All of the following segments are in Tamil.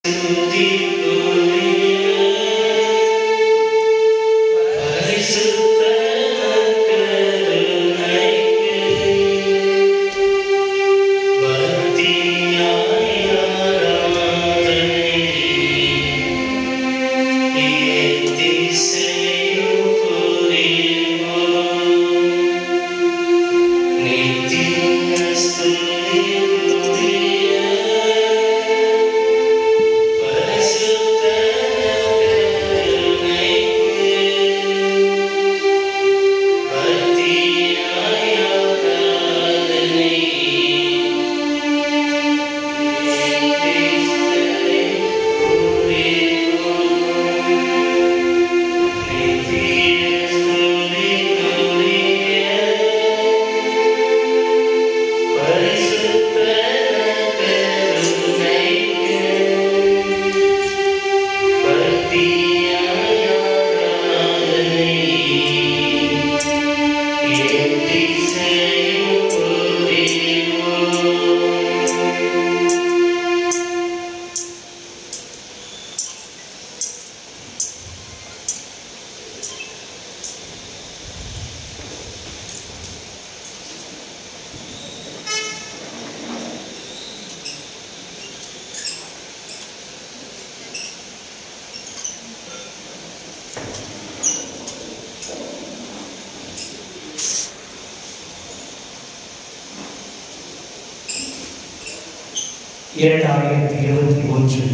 இரண்டாயிரத்தி இருபத்தி ஒன்று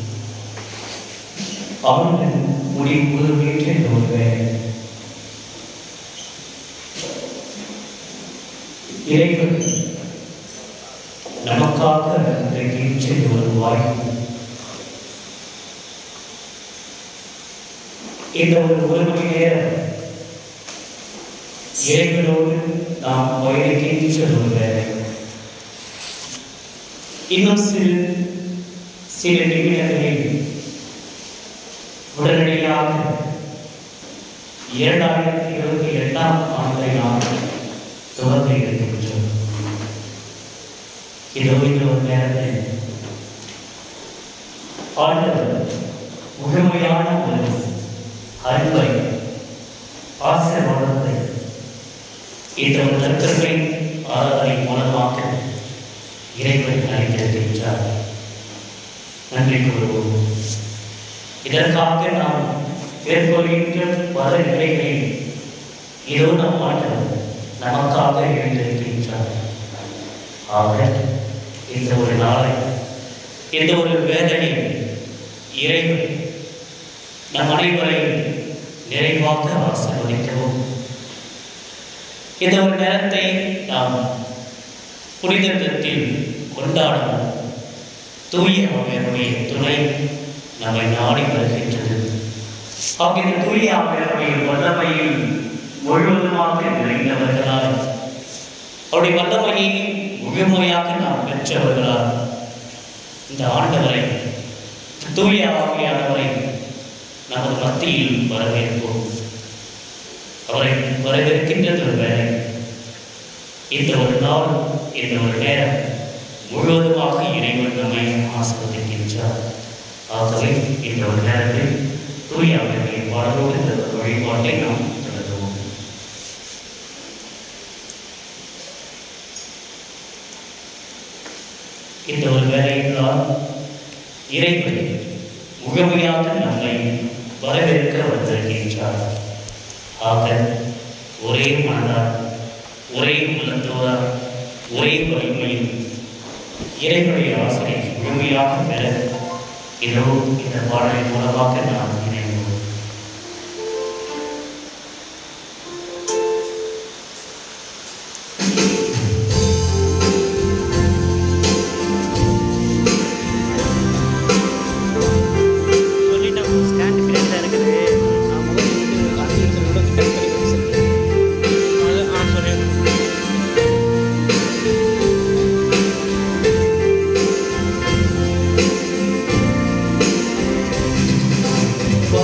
அவனுடன் முடிவு வீட்டில் ஒருவர் இறைவன் நமக்காக இன்றைக்கு சென்று ஒரு வாய்ப்பு இந்த ஒரு ஒரு மணி நேரம் இறைவனோடு நாம் பயணிக்கின்ற ஒரு வேலை இன்னும் சிறு சில நிமிடங்களில் உடனடியாக இரண்டாயிரத்தி இருபத்தி எட்டாம் ஆண்டை நாம் துவங்க இருக்கின்றோம் இதோ இந்த ஒரு நேரத்தில் ஆண்டவர் முழுமையான ஒரு அன்பை ஆசீர்வாதத்தை இந்த ஒரு நற்கர்களை ஆராதனை மூலமாக இறைவன் அளித்திருக்கின்றார் நன்றி கூறுவோம் இதற்காக நாம் மேற்கொள்கின்ற பல நிலைகளில் இதோ நம் ஆண்டவர் நமக்காக எழுந்திருக்கின்றார் ஆக இந்த ஒரு நாளை இந்த ஒரு வேதனை இறைவன் நம் அனைவரையும் நிறைவாக ஆசீர்வதிக்கவும் இந்த ஒரு நேரத்தை நாம் புனிதத்தில் கொண்டாடும் தூய ஆவியருடைய துணை நம்மை நாடி வருகின்றது ஆக இந்த தூய ஆவியருடைய வல்லமையில் முழுவதுமாக நிறைந்தவர்களால் அவருடைய வல்லமையை முழுமையாக நாம் பெற்றவர்களால் இந்த ஆண்டவரை தூய ஆவியானவரை நமது மத்தியில் வரவேற்போம் அவரை வரவேற்கின்றது ஒரு வேலை இந்த ஒரு நாள் இந்த ஒரு நேரம் முழுவதுமாக இறைவன் நம்மை ஆசிர்வதிக்கின்றார் ஆகவே இந்த ஒரு நேரத்தில் தூய அவருடைய பாடலோடு இந்த ஒரு வழிபாட்டை நாம் தொடருவோம் இந்த ஒரு வேலையில் தான் இறைவன் முழுமையாக நம்மை வரவேற்க வந்திருக்கின்றார் ஆக ஒரே மனதால் ஒரே உள்ளத்தோடால் ஒரே வலிமையில் இறைவனுடைய ஆசையை முழுமையாக பெற இதோ இந்த பாடலின் மூலமாக நாம் இணைவோம் சொல்லிட்டேன் ஸ்டாண்ட் பின்னாடி தான் இருக்குது நான் முதல்ல வந்து ஆசிரியர் கூட கட் பண்ணி வச்சிருக்கேன் அது ஆ சொல்லிடுறேன் வா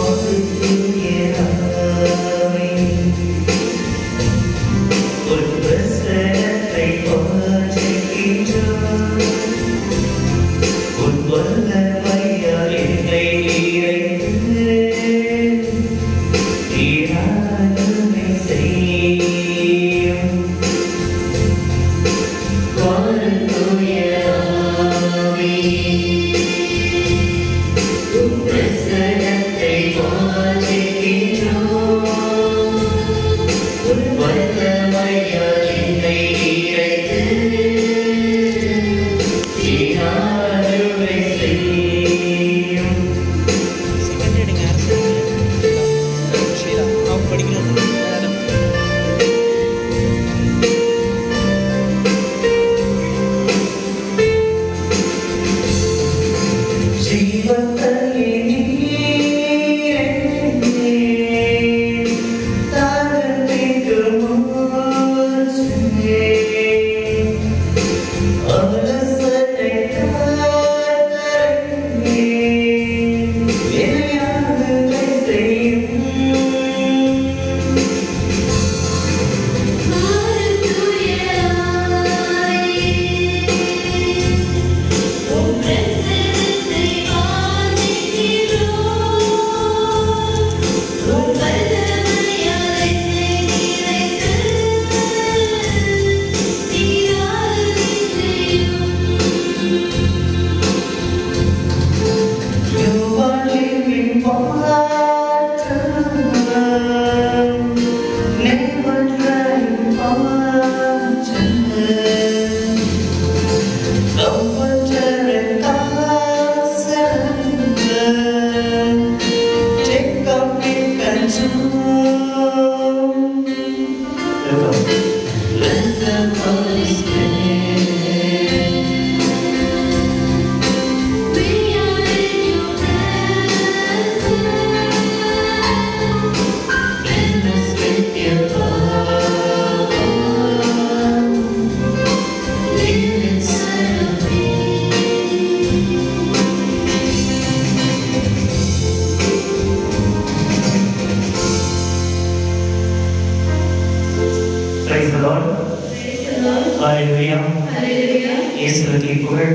Praise the Lord. Hallelujah. இயேசுவுக்கே புகழ்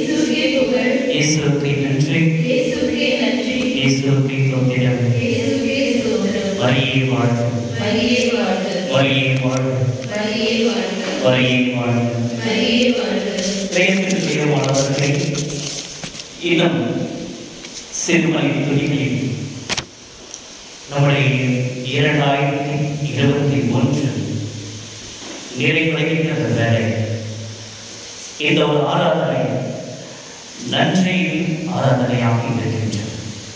இயேசுவுக்கே நன்றி இயேசுவுக்கே தோன்றிடம் வரியே வாழ்வு வரியே வாழ்வு வரியே வாழ்வு பிரேசில் மாணவர்களை இன்னும் சிறுமலை துணிகளில் நம்முடைய இரண்டாயிரத்தி இருபத்தி ஒன்று நிறைவடைகின்ற வேலை இந்த ஒரு ஆராதனை நன்றியின் ஆராதனையாக இருக்கின்றது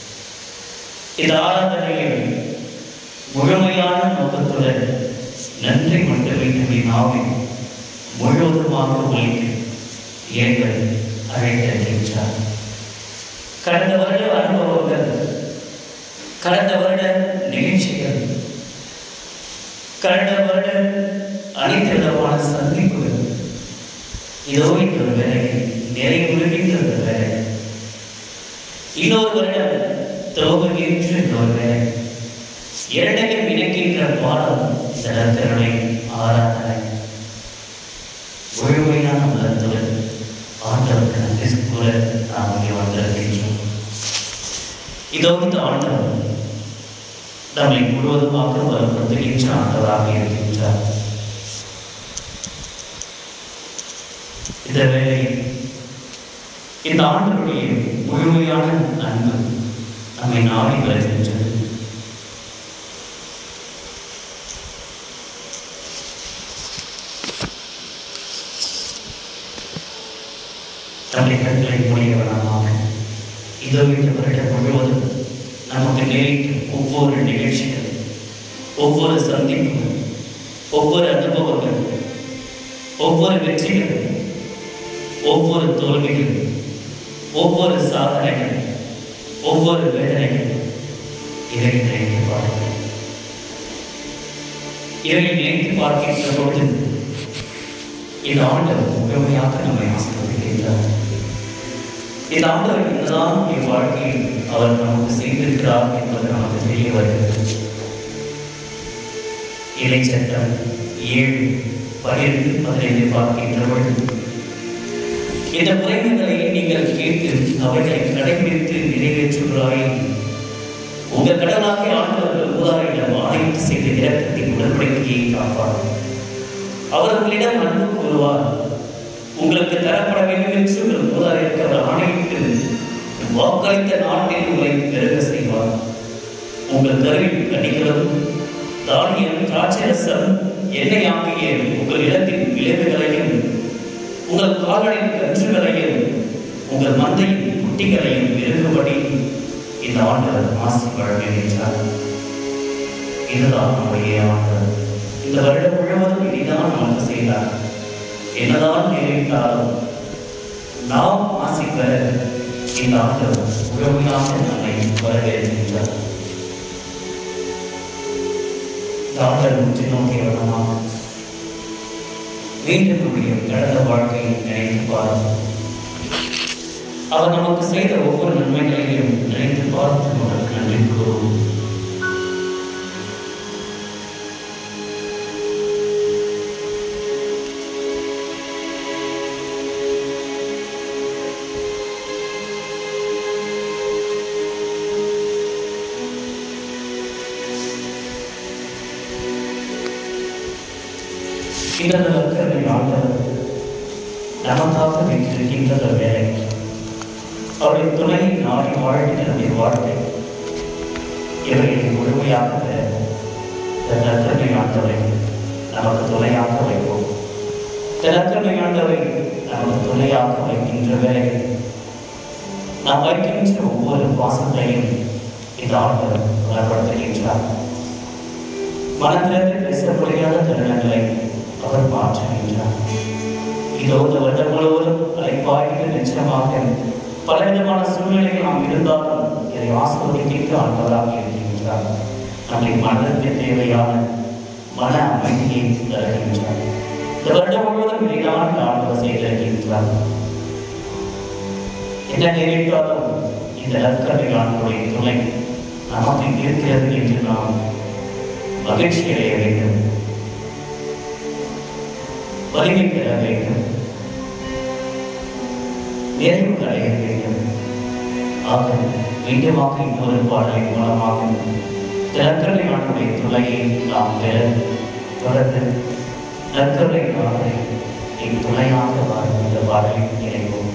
இந்த ஆராதனையில் முழுமையான நோக்கத்துடன் நன்றி மட்டுமே நம்மை நாவில் முழுவதுமாக ஒழிக்க எங்கள் அழைத்திருக்கின்றார் கடந்த வருட அனுபவங்கள் கடந்த வருட நிகழ்ச்சிகள் கடந்த வருட அனைத்து விதமான சந்திப்புகள் இதோ இந்த ஒரு வேலையில் நிறைவுறுகின்ற ஒரு வேலை இன்னொரு வருடம் துவங்குகின்ற இன்னொரு வேலை இரண்டையும் இணைக்கின்ற பாடம் இந்த நற்கருணை ஆராதனை முழுமையான மலத்துடன் ஆண்டவருக்கு நன்றி கூற நாம் இங்கே வந்திருக்கின்றோம் இதோ இந்த ஆண்டவர் நம்மை முழுவதுமாக வலுப்படுத்துகின்ற ஆண்டவராக இருக்கின்றார் இந்த வேளையில் இந்த ஆண்டவருடைய முழுமையான அன்பு நம்மை நாடி வருகின்றது நம்முடைய கண்களை மூடிய வேணாமாக இதோ இந்த வருடம் முழுவதும் நமக்கு நேரிட்ட ஒவ்வொரு நிகழ்ச்சிகள் ஒவ்வொரு சந்திப்புகள் ஒவ்வொரு அனுபவங்கள் ஒவ்வொரு வெற்றிகள் ஒவ்வொரு தோல்விகள் ஒவ்வொரு சாதனைகள் ஒவ்வொரு வேதனைகள் இதை நினைத்து பாருங்கள் இதை நினைத்து பார்க்கின்ற பொழுது இந்த ஆண்டவர் முழுமையாக நம்மை ஆசிர்வதிக்கின்றார் இந்த ஆண்டவர் என்னதான் என் வாழ்க்கையில் அவர் நமக்கு செய்திருக்கிறார் என்பது நமக்கு தெரிய வருகிறது இறை சட்டம் ஏழு பனிரெண்டு பதினைந்து பார்க்கின்ற பொழுது இந்த குறைவுகளை நீங்கள் கேட்டு அவைகளை கடைபிடித்து நிறைவேற்றுகிறாய் உங்கள் கடனாக ஆண்டவர்கள் ஊதாரிடம் ஆணையிட்டு செய்த இரக்கத்தின் உடன்படிக்கையை காப்பார் அவர் உங்களிடம் அன்பு கூறுவார் உங்களுக்கு தரப்பட வேண்டும் என்று உங்கள் மூதாதையருக்கு அவர் ஆணையிட்டு வாக்களித்த நாட்டில் உங்களை பெருக செய்வார் உங்கள் கருவில் கனிகளும் தானியம் திராட்சரசம் எண்ணெய் ஆகிய உங்கள் இடத்தின் விளைவுகளையும் உங்கள் கால்களின் கன்றுகளையும் உங்கள் மந்தையின் குட்டிகளையும் பெருகும்படி இந்த ஆண்டவர் ஆசி வழங்குகின்றார் இதுதான் நம்முடைய ஆண்டவர் இந்த வருடம் முழுவதும் இதைதான் நமக்கு செய்தார் என்னதான் நேரிட்டாலும் நாம் ஆசி பெற இந்த ஆண்டவர் உறவுகளாக நம்மை வரவேற்கின்றார் இந்த ஆண்டவர் முற்றி நோக்கிய வண்ணமாக மீண்டும் நம்முடைய கடந்த வாழ்க்கையை நினைத்து பாருங்கள் அவர் நமக்கு செய்த ஒவ்வொரு நன்மைகளையும் நினைத்து பார்த்து அவருக்கு நன்றி கூறுவோம் இந்த கருணை ஆண்டவர் நமக்காக வைத்திருக்கின்ற வேலை அவருடைய துணை நாடி வாழ்கிற நம்முடைய வாழ்க்கை இவைகளை முழுமையாக பெற இந்த நற்கருணை ஆண்டவரை நமக்கு துணையாக வைப்போம் இந்த நற்கருணை ஆண்டவரை நமக்கு துணையாக வைக்கின்ற வேலை நாம் வைக்கின்ற ஒவ்வொரு பாசத்தையும் இந்த ஆண்டவர் வளப்படுத்துகின்றார் மனதிலிருந்து பேச முடியாத தருணங்களை அவர் மாற்றுகின்றார் இதோ இந்த வருடம் முழுவதும் அலைப்பாய்கிற நிச்சயமாக பலவிதமான சூழ்நிலைகள் நாம் இருந்தாலும் இதை ஆஸ்வதிக்கின்ற ஆண்டவராக இருக்கின்றார் நம்மை மனதிற்கு தேவையான மன அமைதியை தருகின்றார் இந்த வருடம் முழுவதும் இதைதான் இந்த ஆண்டவர் செய்திருக்கின்றார் என்ன நேரிட்டாலும் இந்த நற்கரை ஆண்டவருடைய துணை நமக்கு இருக்கிறது என்று நாம் மகிழ்ச்சி அடைய வேண்டும் வலிமை பெற வேண்டும் நிறைவு அடைய வேண்டும் ஆக மீண்டுமாக இன்னொரு பாடலின் மூலமாக நற்கரை ஆண்டுடைய துணையை நாம் பெற தொடர்ந்து நற்கரை நாளை என் துணையாக வாழும் இந்த பாடலை இணைவோம்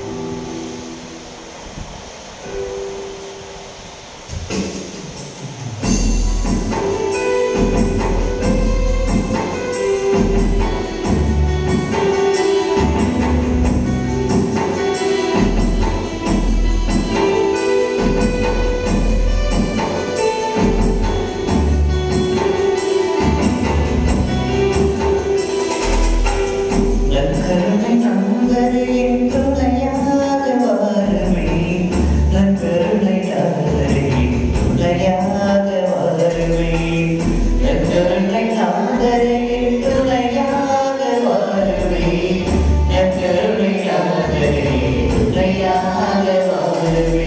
நற்கருணை நாதரே என் துணையாக வாருமே. நற்கருணை நாதரே என் துணையாக வாருமே. நற்கருணை நாதரே என் துணையாக வாருமே. நற்கருணை நாதரே என் துணையாக வாருமே.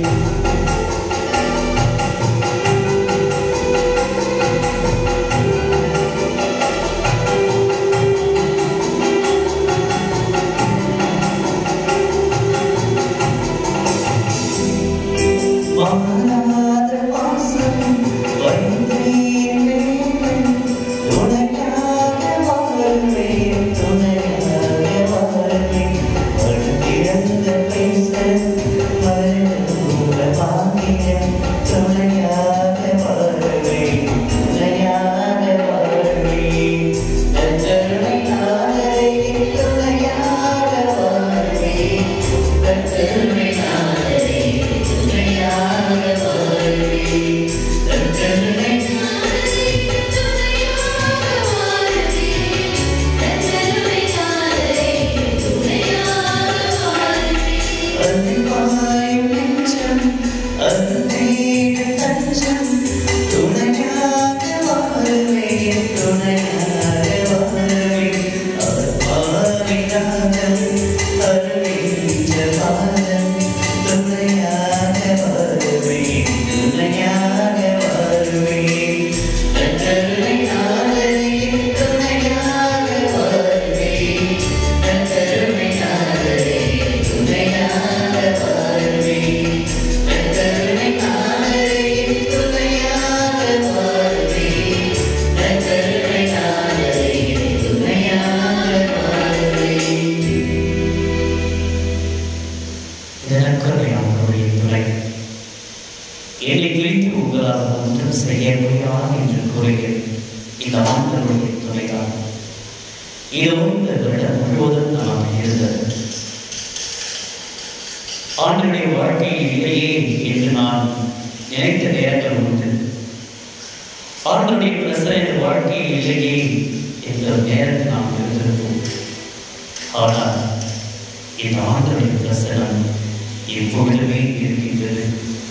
மாறாத பாசம் வைத்தேன் துணையாக வாழ்வேன் துணையாக வாழ்வேன் வழுதிறந்த பேச மருந்துல வாங்கினேன் துணையாக வாழ்வேன் துணையாக வாழ்வேன் நன்றனை நாளை துணையாக வாழ்வேன் நன்றனை நாளை துணையாக வாழ்வேன் நன்றனை அன்பாய் நெஞ்சம் அன்பீடு தஞ்சம் துணையாக வாழ்வேன் துணையாக வாழ்வேன் அற்பாவினாகம் அருளின்ற பாதம் துணையாக வாழ்வேன் துணையாக வாழ்வேன் நன்றனை நாளையில் துணையாக வாழ்வேன் நன்றனை நாளையில் துணையாக வாழ்வேன் நன்றனை நாளையில் துணையாக வாழ்வேன் நன்றனை நாளையில் துணையாக வாழ்வேன் இதற்குரிய நம்முடைய துணை என்னை பிரித்து உங்களால் ஒன்றும் செய்ய முடியாது என்று கூறிய இந்த ஆண்டவருடைய துணைதான் இது இந்த வருடம் முழுவதும் நாம் இருந்தது ஆண்டுடைய வாழ்க்கையில் இல்லையே என்று நான் நினைத்த நேரங்கள் உண்டு ஆண்டுடைய பிரசன வாழ்க்கையில் இல்லையே என்ற நேரத்தில் நாம் இருந்திருப்போம் ஆனால் இந்த ஆண்டுடைய பிரசனம் எப்பொழுதுமே இருக்கின்றது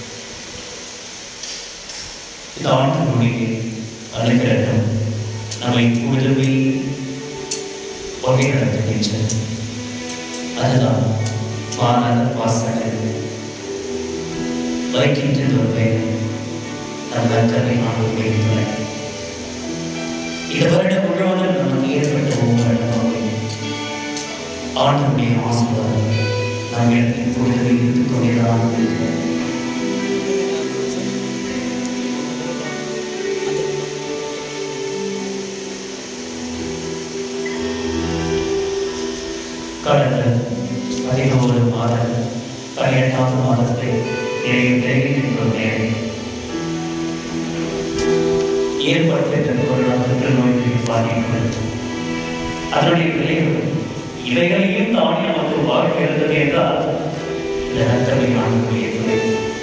இந்த ஆண்டுடைய அனுகிரகம் நம்மை எப்பொழுதுமே வகை நடத்துகின்றது அதுதான் மாறாத பாசங்கள் வைக்கின்றது ஒரு வேலை அந்த கதை நான் உபயோகிக்கிறேன் இந்த வருடம் முழுவதும் நமக்கு ஏற்பட்ட ஒவ்வொரு அனுபவம் ஆண்டனுடைய ஆசீர்வாதம் நாங்கள் இப்பொழுது இருந்து கொண்டேதான் இருக்கிறோம் கடந்த பதினோரு மாதம் பன்னிரெண்டாவது மாதத்தை நிறைய விரைவில் நேரம் ஏற்பட்ட கொரோனா தொற்று நோய்களின் பாதிப்பு அதனுடைய விளைவு இவைகளையும் தாண்டி நமக்கு வாழ்க்கை இருந்தது என்றால் இந்த ரத்தமை காணக்கூடிய துறை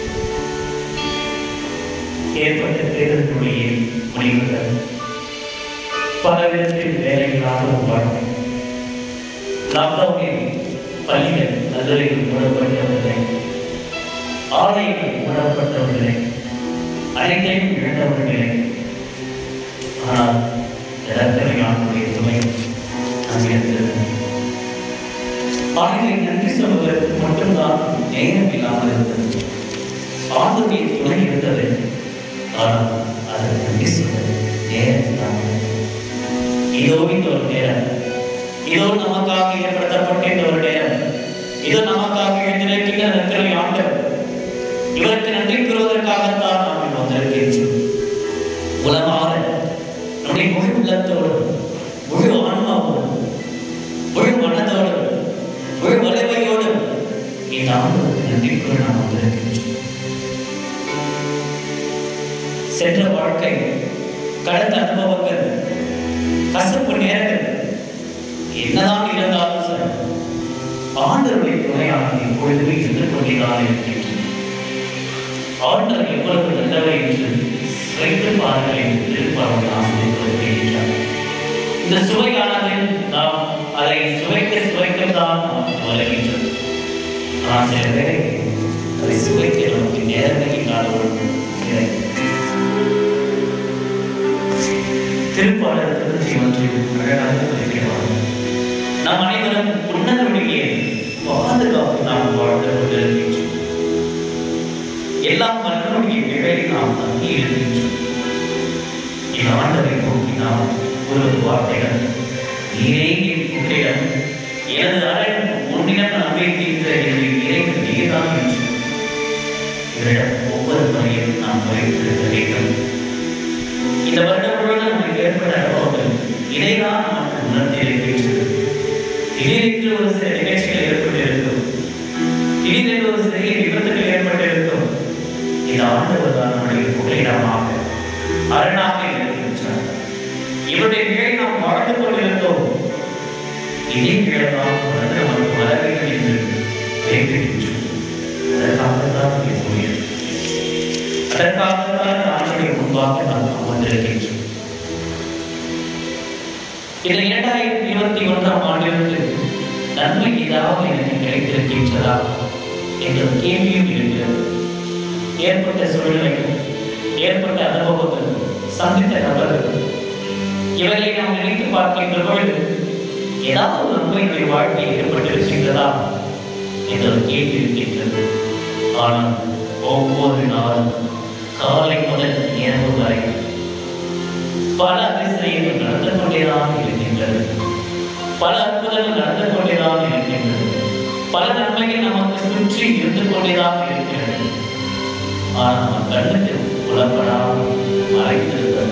ஏற்பட்ட தேர்தலுடைய முடிவுகள் பல விதத்தில் வேலைகளாக வாழ்க்கை லாக்டவுனில் பள்ளிகள் நல்லவைகள் மூடப்பட்டவர்களை ஆலயங்கள் மூடப்பட்டவர்களை அனைத்தையும் இழந்தவர்களை ஆனால் இடத்திலே ஆண்டுடைய துணை அங்கே இருந்தது ஆண்டுகளை நன்றி சொல்வதற்கு மட்டும்தான் நேரம் இல்லாமல் இருந்தது ஆண்டுடைய துணை இருந்தது ஆனால் அதை நன்றி சொல்வது நேரம் இல்லாமல் இதோ இந்த ஒரு நேரம் இதோ நமக்காக ஏற்படுத்தப்பட்ட இந்த ஒரு நேரம் இதோ நமக்காக எழுந்திருக்கின்ற நற்கரை ஆண்டவர் இவருக்கு நன்றி கூறுவதற்காகத்தான் நாம் இங்கு வந்திருக்கின்றோம் உலமாற நம்முடைய முழு உள்ளத்தோடு முழு ஆன்மாவோடு முழு மனதோடு முழு வலிமையோடு இந்த ஆண்டவருக்கு நன்றி கூற நாம் வந்திருக்கின்றோம் சென்ற வாழ்க்கை கடந்த அனுபவங்கள் கசப்பு நேரங்கள் என்னதான் இருந்தாலும் சரி ஆண்டவருடைய துணையாக எப்பொழுதுமே இருந்து கொண்டேதான் இருக்கின்றன ஆண்டவர் எவ்வளவு நல்லவர் என்று வைத்து பாருங்கள் என்று திருப்பாவல் ஆசிரியர் வருகிறார் இந்த சுவையானது நாம் அதை சுவைக்க சுவைக்கத்தான் நமக்கு வருகின்றது ஆனால் சில வேலை அதை சுவைக்க நமக்கு நேரமே இல்லாதவர்கள் திருப்பாளர் திருச்சி ஒன்றில் அழகாக வருகிறார் நாம் அனைவரும் உன்னதனுடைய பாதுகாப்பு நாம் வாழ்ந்து கொண்டிருக்கின்றோம் எல்லாம் மன்னனுடைய நிழலில் நாம் தங்கி இருக்கின்றோம் இந்த ஆண்டவை நோக்கி நாம் ஒரு வார்த்தைகள் நீரே என் புகலிடம் எனது அரண் உன்னிடம் நம்பிக்கின்ற என்னுடைய இறைவன் நீர்தான் என்று இவரிடம் ஒவ்வொரு முறையும் நாம் வைத்திருக்க வேண்டும் இந்த வருடம் முழுவதும் நமக்கு ஏற்பட்ட அனுபவங்கள் இதைதான் நமக்கு உணர்ந்திருக்கின்றது திடீரென்று ஒரு சில நிகழ்ச்சிகள் ஏற்பட்டிருக்கும் திடீரென்று ஒரு சிறிய விபத்துகள் ஏற்பட்டிருக்கும் இந்த ஆண்டவர் தான் நம்முடைய புகலிடமாக அரணாக இருக்கின்றார் இவருடைய நிலை நாம் வாழ்ந்து கொண்டிருந்தோம் இதே நிலை நாம் வளர்ந்து நமக்கு வர வேண்டும் என்று வேண்டுகின்றோம் அதற்காகத்தான் இங்கே கூறியது அதற்காகத்தான் ஆண்டுடைய முன்பாக நாம் அமர்ந்திருக்கின்றோம் இந்த இரண்டாயிரத்தி இருபத்தி ஒன்றாம் ஆண்டிலிருந்து நன்மை ஏதாவது எனக்கு கிடைத்திருக்கின்றதா என்ற கேள்வியும் இருக்கிறது ஏற்பட்ட சூழ்நிலைகள் ஏற்பட்ட அனுபவங்கள் சந்தித்த நபர்கள் இவர்களை நாம் நினைத்து பார்க்கின்ற பொழுது ஏதாவது ஒரு நன்மை என்னுடைய வாழ்க்கையில் ஏற்பட்டிருக்கின்றதா என்ற ஒரு கேள்வி இருக்கின்றது ஆனால் ஒவ்வொரு நாளும் காலை முதல் இரவு வரை பல அதிசயங்கள் நடந்து கொண்டேதான் இருக்கின்றது பல அற்புதங்கள் நடந்து கொண்டேதான் இருக்கின்றது பல நன்மைகள் நமக்கு சுற்றி இருந்து கொண்டேதான் இருக்கிறது ஆனால் நம்ம கண்ணுக்கு புலப்படாமல் மறைந்திருக்கிறது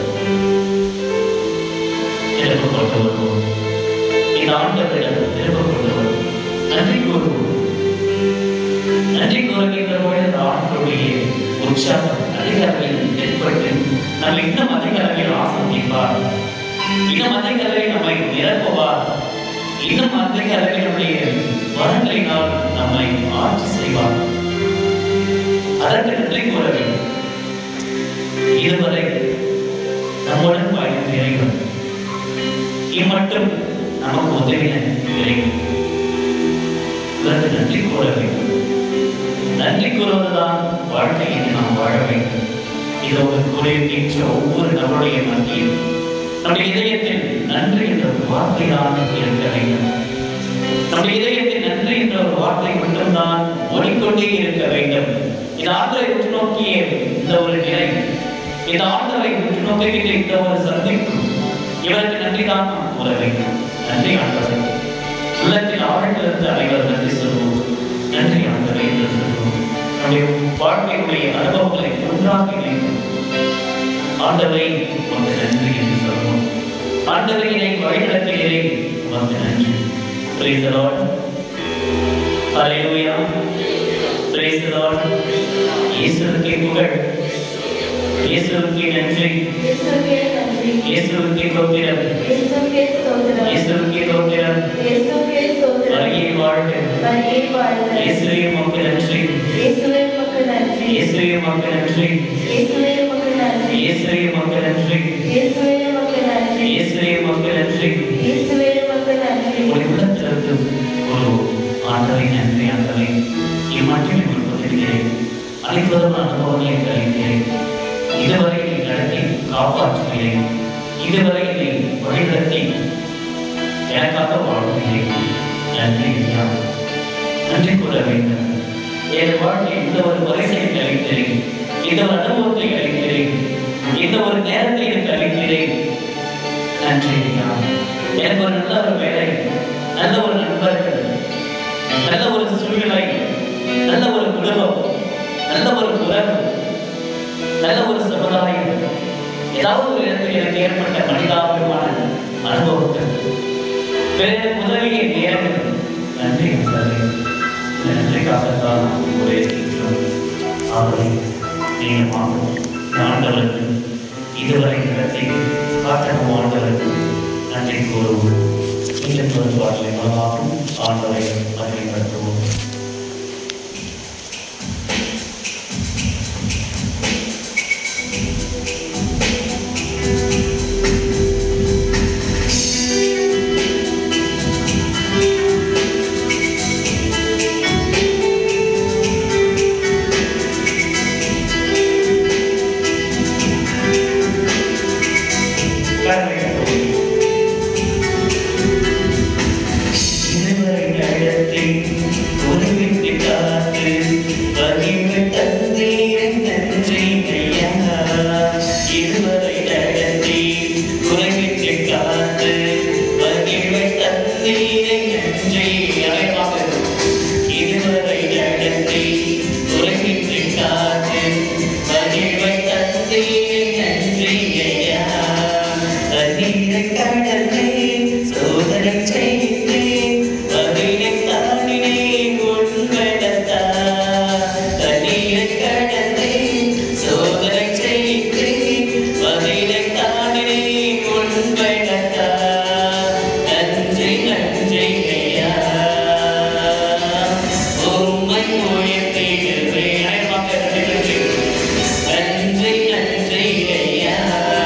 திரும்ப கொண்டு வருவோம் இந்த ஆண்டவரிடம் திரும்ப கொண்டு வருவோம் நன்றி கூறுவோம் நன்றி கூறுகின்ற பொழுது இந்த ஆண்டுடைய உற்சாகம் அதிக அளவில் ஏற்பட்டு நம்ம இன்னும் அதிக அளவில் ஆசந்திப்பார் இன்னும் அதிக அளவில் நம்மை நிரப்புவார் இன்னும் அதிக அளவில் நம்முடைய வரங்களினால் நம்மை ஆட்சி செய்வார் அதற்கு நன்றி கூற வேண்டும் இதுவரை நம்முடன் பயணம் இறைவன் இம்மட்டும் நமக்கு உதவின இறைவன் இதற்கு நன்றி கூற வேண்டும் ஊழியர்கின்ற ஒவ்வொரு நபருடைய மத்தியில் நம்முடைய இதயத்தில் நன்றி என்ற ஒரு வார்த்தை தான் இருக்க வேண்டும் நம்முடைய இதயத்தில் நன்றி என்ற ஒரு வார்த்தை மட்டும்தான் ஓடிக்கொண்டே இருக்க வேண்டும் இந்த ஆண்டரை உற்று நோக்கிய இந்த ஒரு நிலை இந்த ஆண்டரை உற்று நோக்குகின்ற இந்த ஒரு சந்திப்பு இவருக்கு நன்றி தான் நாம் கூற வேண்டும் நன்றி ஆண்டவரே உள்ளத்தில் ஆழ்ந்திருந்து அனைவரும் நன்றி சொல்வோம் நன்றி ஆண்டவரே என்று சொல்வோம் நம்முடைய வாழ்க்கையுடைய அனுபவங்களை ஒன்றாக இணைந்து ஆண்டவரை உமக்கு நன்றி என்று சொல்வோம் ஆண்டவரை இதை வழிநடத்துகிறேன் உமக்கு நன்றி Praise the Lord. Hallelujah. Praise the Lord. இயேசுவுக்கே புகழ் இயேசுவுக்கே நன்றி இயேசுவே நன்றி இயேசுவுக்கே தோத்திரம் இயேசுவே ஸ்தோத்திரம் இயேசுவுக்கே தோத்திரம் இயேசுவே ஸ்தோத்திரம் வரையே வாழ்க வரியே வாழ்க இயேசுவே உமக்கு நன்றி இயேசுவே உமக்கு நன்றி இயேசுவே உமக்கு நன்றி இயேசுவே உமக்கு நன்றி இயேசுவே உமக்கு நன்றி இயேசுவே உமக்கு நன்றி இயேசுவே உமக்கு நன்றி இயேசுவே உமக்கு நன்றி ஒரு உள்ளத்திலிருந்து ஒரு ஆண்டவை நன்றி ஆண்டவை இம்மட்டில் கொடுத்திருக்கிறேன் அனைவரும் அனுபவங்களை கழிக்கிறேன் இதுவரை நீ நடத்தி காப்பாற்றுகிறேன் இதுவரை நீ வழிநடத்தி எனக்காக வாழ்கிறேன் நன்றி ஐயா நன்றி கூற வேண்டும் என் வாழ்க்கை இந்த ஒரு வரிசையை கழிக்கிறேன் இந்த ஒரு அனுபவத்தை கழிக்கிறேன் இந்த ஒரு நேரத்தை எனக்கு அளிக்கிறேன் நன்றி ஐயா எனக்கு ஒரு நல்ல ஒரு வேலை நல்ல ஒரு நண்பர்கள் நல்ல ஒரு சூழ்நிலை நல்ல ஒரு குடும்பம் நல்ல ஒரு உறவு நல்ல ஒரு சமுதாயம் ஏதாவது ஒரு இடத்தில் எனக்கு ஏற்பட்ட மனிதாபிமான அனுபவங்கள் பிறகு உதவிய நேரங்கள் நன்றி என்பதை நன்றிக்காகத்தான் நாம் ஒரே இருக்கிறோம் ஆகவே நீளமாக ஆண்டவருக்கு இதுவரை நடத்தி காட்டணும் ஆண்டவருக்கு நன்றி கூறுவோம் இந்த பொறுப்பாளர்களை மூலமாகவும் ஆண்டவரை மகிழ்ப்படுத்துவோம் இதுவரை நடத்தி உதவிட்டு காத்து பகிர்ந்து தந்தீரன் நன்றி ஐயா இதுவரை நடத்தி உதவிட்டு காத்து பகிர்ந்து தந்தீரன் நன்றி அனைவராக இதுவரை நடத்தி உலகிற்கு காத்து மகிழ்வை தந்தீரன் நன்றி ஐயா தண்ணீரை கடலே சோதனை செய்தே பதிலை தாண்டினே உள்வெடத்தா தண்ணீரை கடலே சோதனை செய்தே பதிலை தாண்டினே உள்வெடத்தா நன்றி நன்றி ஐயா உம்மை உயர்த்திடுவே அனைவராக நன்றி நன்றி நன்றி ஐயா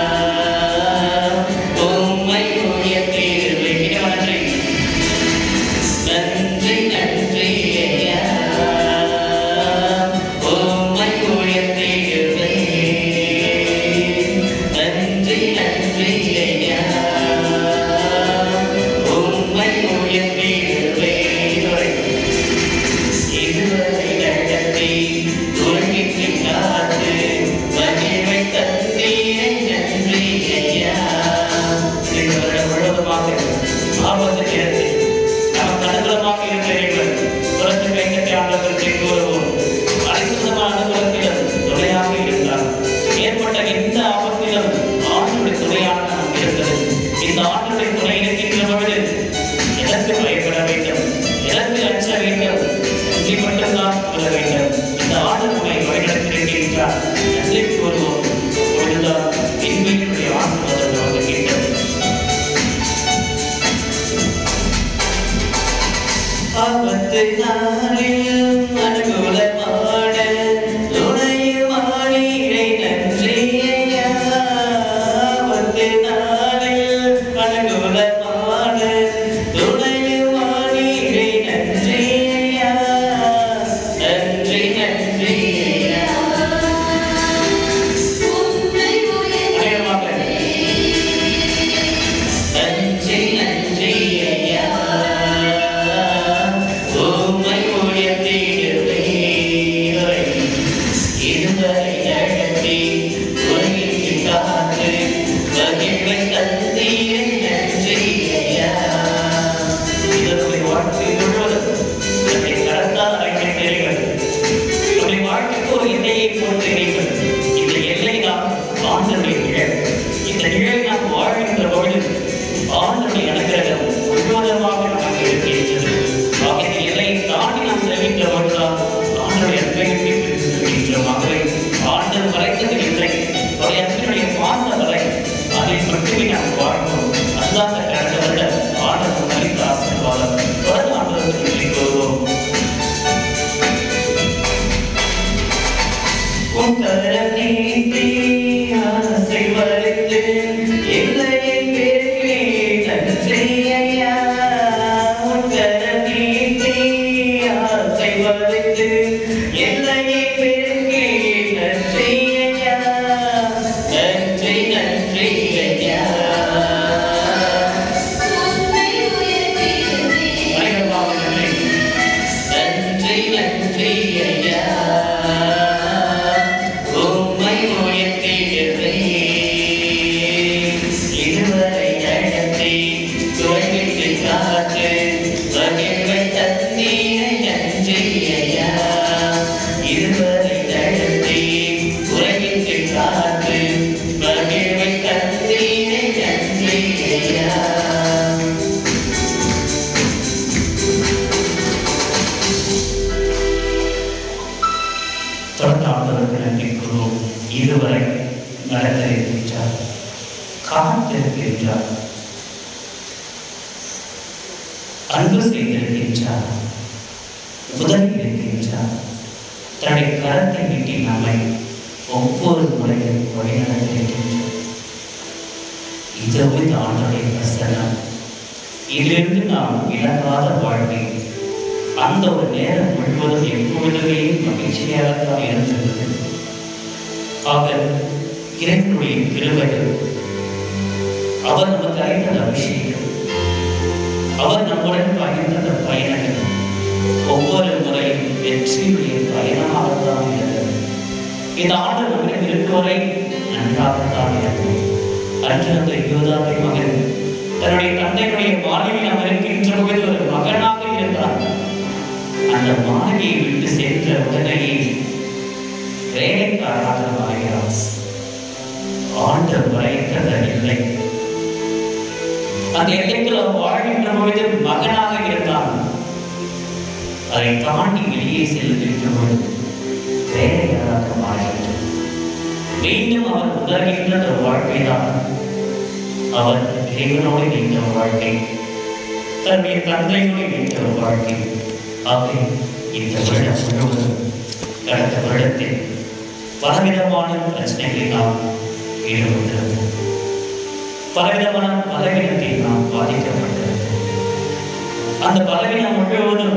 உம்மை உயர்த்திடுவே மிக நன்றி நன்றி நன்றி ஐயா உம்மை உயர்த்திடுவே நன்றி நன்றி ஐயா உம்மை உயர்த்திடுவே இதுவரை நடத்தி உலகிற்கு காத்து மகிழ்வை தந்தீரை நன்றி ஐயா இந்த வருடம் முழுவதுமாக ஆபத்து நேரத்தில் நமக்கு அனுகூலமாக இருக்கிறீர்கள் புறத்து கைங்கத்தை ஆண்டவருக்கு கூறுவோம் அனைத்து விதமான அனுகூலத்திலும் துணையாக இருந்தார் ஏற்பட்ட எந்த ஆபத்திலும் ஆண்டுடைய துணையாக நமக்கு இருக்கிறது இந்த ஆண்டுடைய துணை இருக்கின்ற பொழுது எதற்கு பயப்பட வேண்டும் எதற்கு அச்ச வேண்டும் நன்றி மட்டும்தான் சொல்ல வேண்டும் இந்த ஆண்டு நம்மை வழிநடத்திருக்கின்றார் நன்றி கூறுவோம் பொழுதுதான் இன்மையினுடைய ஆசீர்வாதம் நமக்கு கிட்டும் ஆபத்து நாளில் அனுகூலமான துணையுமானீரை நன்றி ஐயா ஆபத்து நாளில் அனுகூலமான துணையுமானீரை நன்றி ஐயா நன்றி நன்றி ஐயா இதுவரை நடத்தி உலகிற்கு காத்து மகிழ்வை தந்தீர் நன்றி ஐயா இதனுடைய வாழ்க்கை முழுவதும் நம்மை கடந்தால் அழைக்கிறீர்கள் நம்முடைய வாழ்க்கைக்கு ஒரு எல்லையை போன்றீர்கள் இந்த எல்லை தான் ஆண்டனுடைய நிழல் இந்த நிழல் நாம் வாழ்கின்ற பொழுது ஆண்டனுடைய அனுகிரகம் முழுவதுமாக நமக்கு இருக்கின்றது ஆக இந்த எல்லையை தாண்டி நாம் செல்கின்ற பொழுதுதான் ஆண்டனுடைய அன்பையை பெறுகின்ற மகளை ஆண்டர் வரைத்தது இல்லை அவருடைய அன்பினுடைய பாச வரை அதில் மட்டுமே நாம் வாழ்வோம் அதுதான் இந்த கடந்த வருட ஆண்டவர் மறித்த ஆசீர்வாதம் தொடர்ந்து ஆண்டவருக்கு நன்றி கூறுவோம் உன் கரம் நீட்டி ஆசீர்வதித்து எல்லையை பெருக்கி நன்றி ஐயா. உன் கரம் நீட்டி ஆசீர்வதித்து எல்லையை பெருக்கி நன்றி ஐயா. நன்றி நன்றி ஐயா அனைவருமாக நன்றி நன்றி நன்றி ஐயா உம்மை உயர்த்திடுவே இதுவரை நடத்தி துறைவிட்டு காத்து மகிழ்வை தந்தீரை நன்றி ஐயா இதுவரை நடத்தி உலகிற்கு காத்து மகிழ்வை தந்தீரை நன்றி ஐயா தொடர்ந்து ஆண்டவருக்கு நன்றி கூறுவோம் இதுவரை நடந்திருக்கின்றார் காத்திருக்கின்றார் அன்பு செய்திருக்கின்றார் உதவி இருக்கின்றார் தன்னுடைய கரத்தை நீட்டி நம்மை ஒவ்வொரு முறையும் வழிநடத்திருக்கின்றார் இதுவே ஆண்டுடைய பிரசனம் இதிலிருந்து நாம் இழக்காத வாழ்க்கை அந்த ஒரு நேரம் முழுவதும் எப்பொழுதுமே மகிழ்ச்சியாக தான் இருந்தது ஆக இறைவனுடைய கிருபைகள் அவர் நமக்கு அளித்த அபிஷேகம் அவர் நம்முடன் பயந்த பயணங்கள் ஒவ்வொரு முறையும் வெற்றியுடைய பயணமாகத்தான் இருந்தது இந்த ஆண்டு நம்மிடம் இருக்குவரை நன்றாகத்தான் இருந்தது அன்று அந்த யோதாவை மகன் தன்னுடைய தந்தையுடைய வாழ்வில் அமர்கின்ற பொழுது ஒரு மகனாக இருந்தார் அந்த மாணவியை விட்டு சென்ற உடனேயே வேலைக்காரராக மாறுகிறார் ஆண்டு வரைத்தத இல்லை அந்த எல்லைக்குள் அவர் வாழ்கின்ற பொழுது மகனாக இருந்தான் அதை தாண்டி வெளியே செல்கின்ற பொழுது வேலைக்காரராக மாறுகின்றது மீண்டும் அவர் உணர்கின்ற ஒரு வாழ்க்கைதான் அவர் இறைவனோடு நீண்ட ஒரு வாழ்க்கை தன்னுடைய தந்தையோடு நீண்ட ஒரு வாழ்க்கை ஆகவே இந்த வருடம் முழுவதும் கடந்த வருடத்தில் பலவிதமான பிரச்சனைகளில் நாம் ஈடுபட்டிருந்தோம் பலவிதமான பலவீனத்தில் நாம் பாதிக்கப்பட்டிருந்தோம் அந்த பலவீனம் முழுவதும்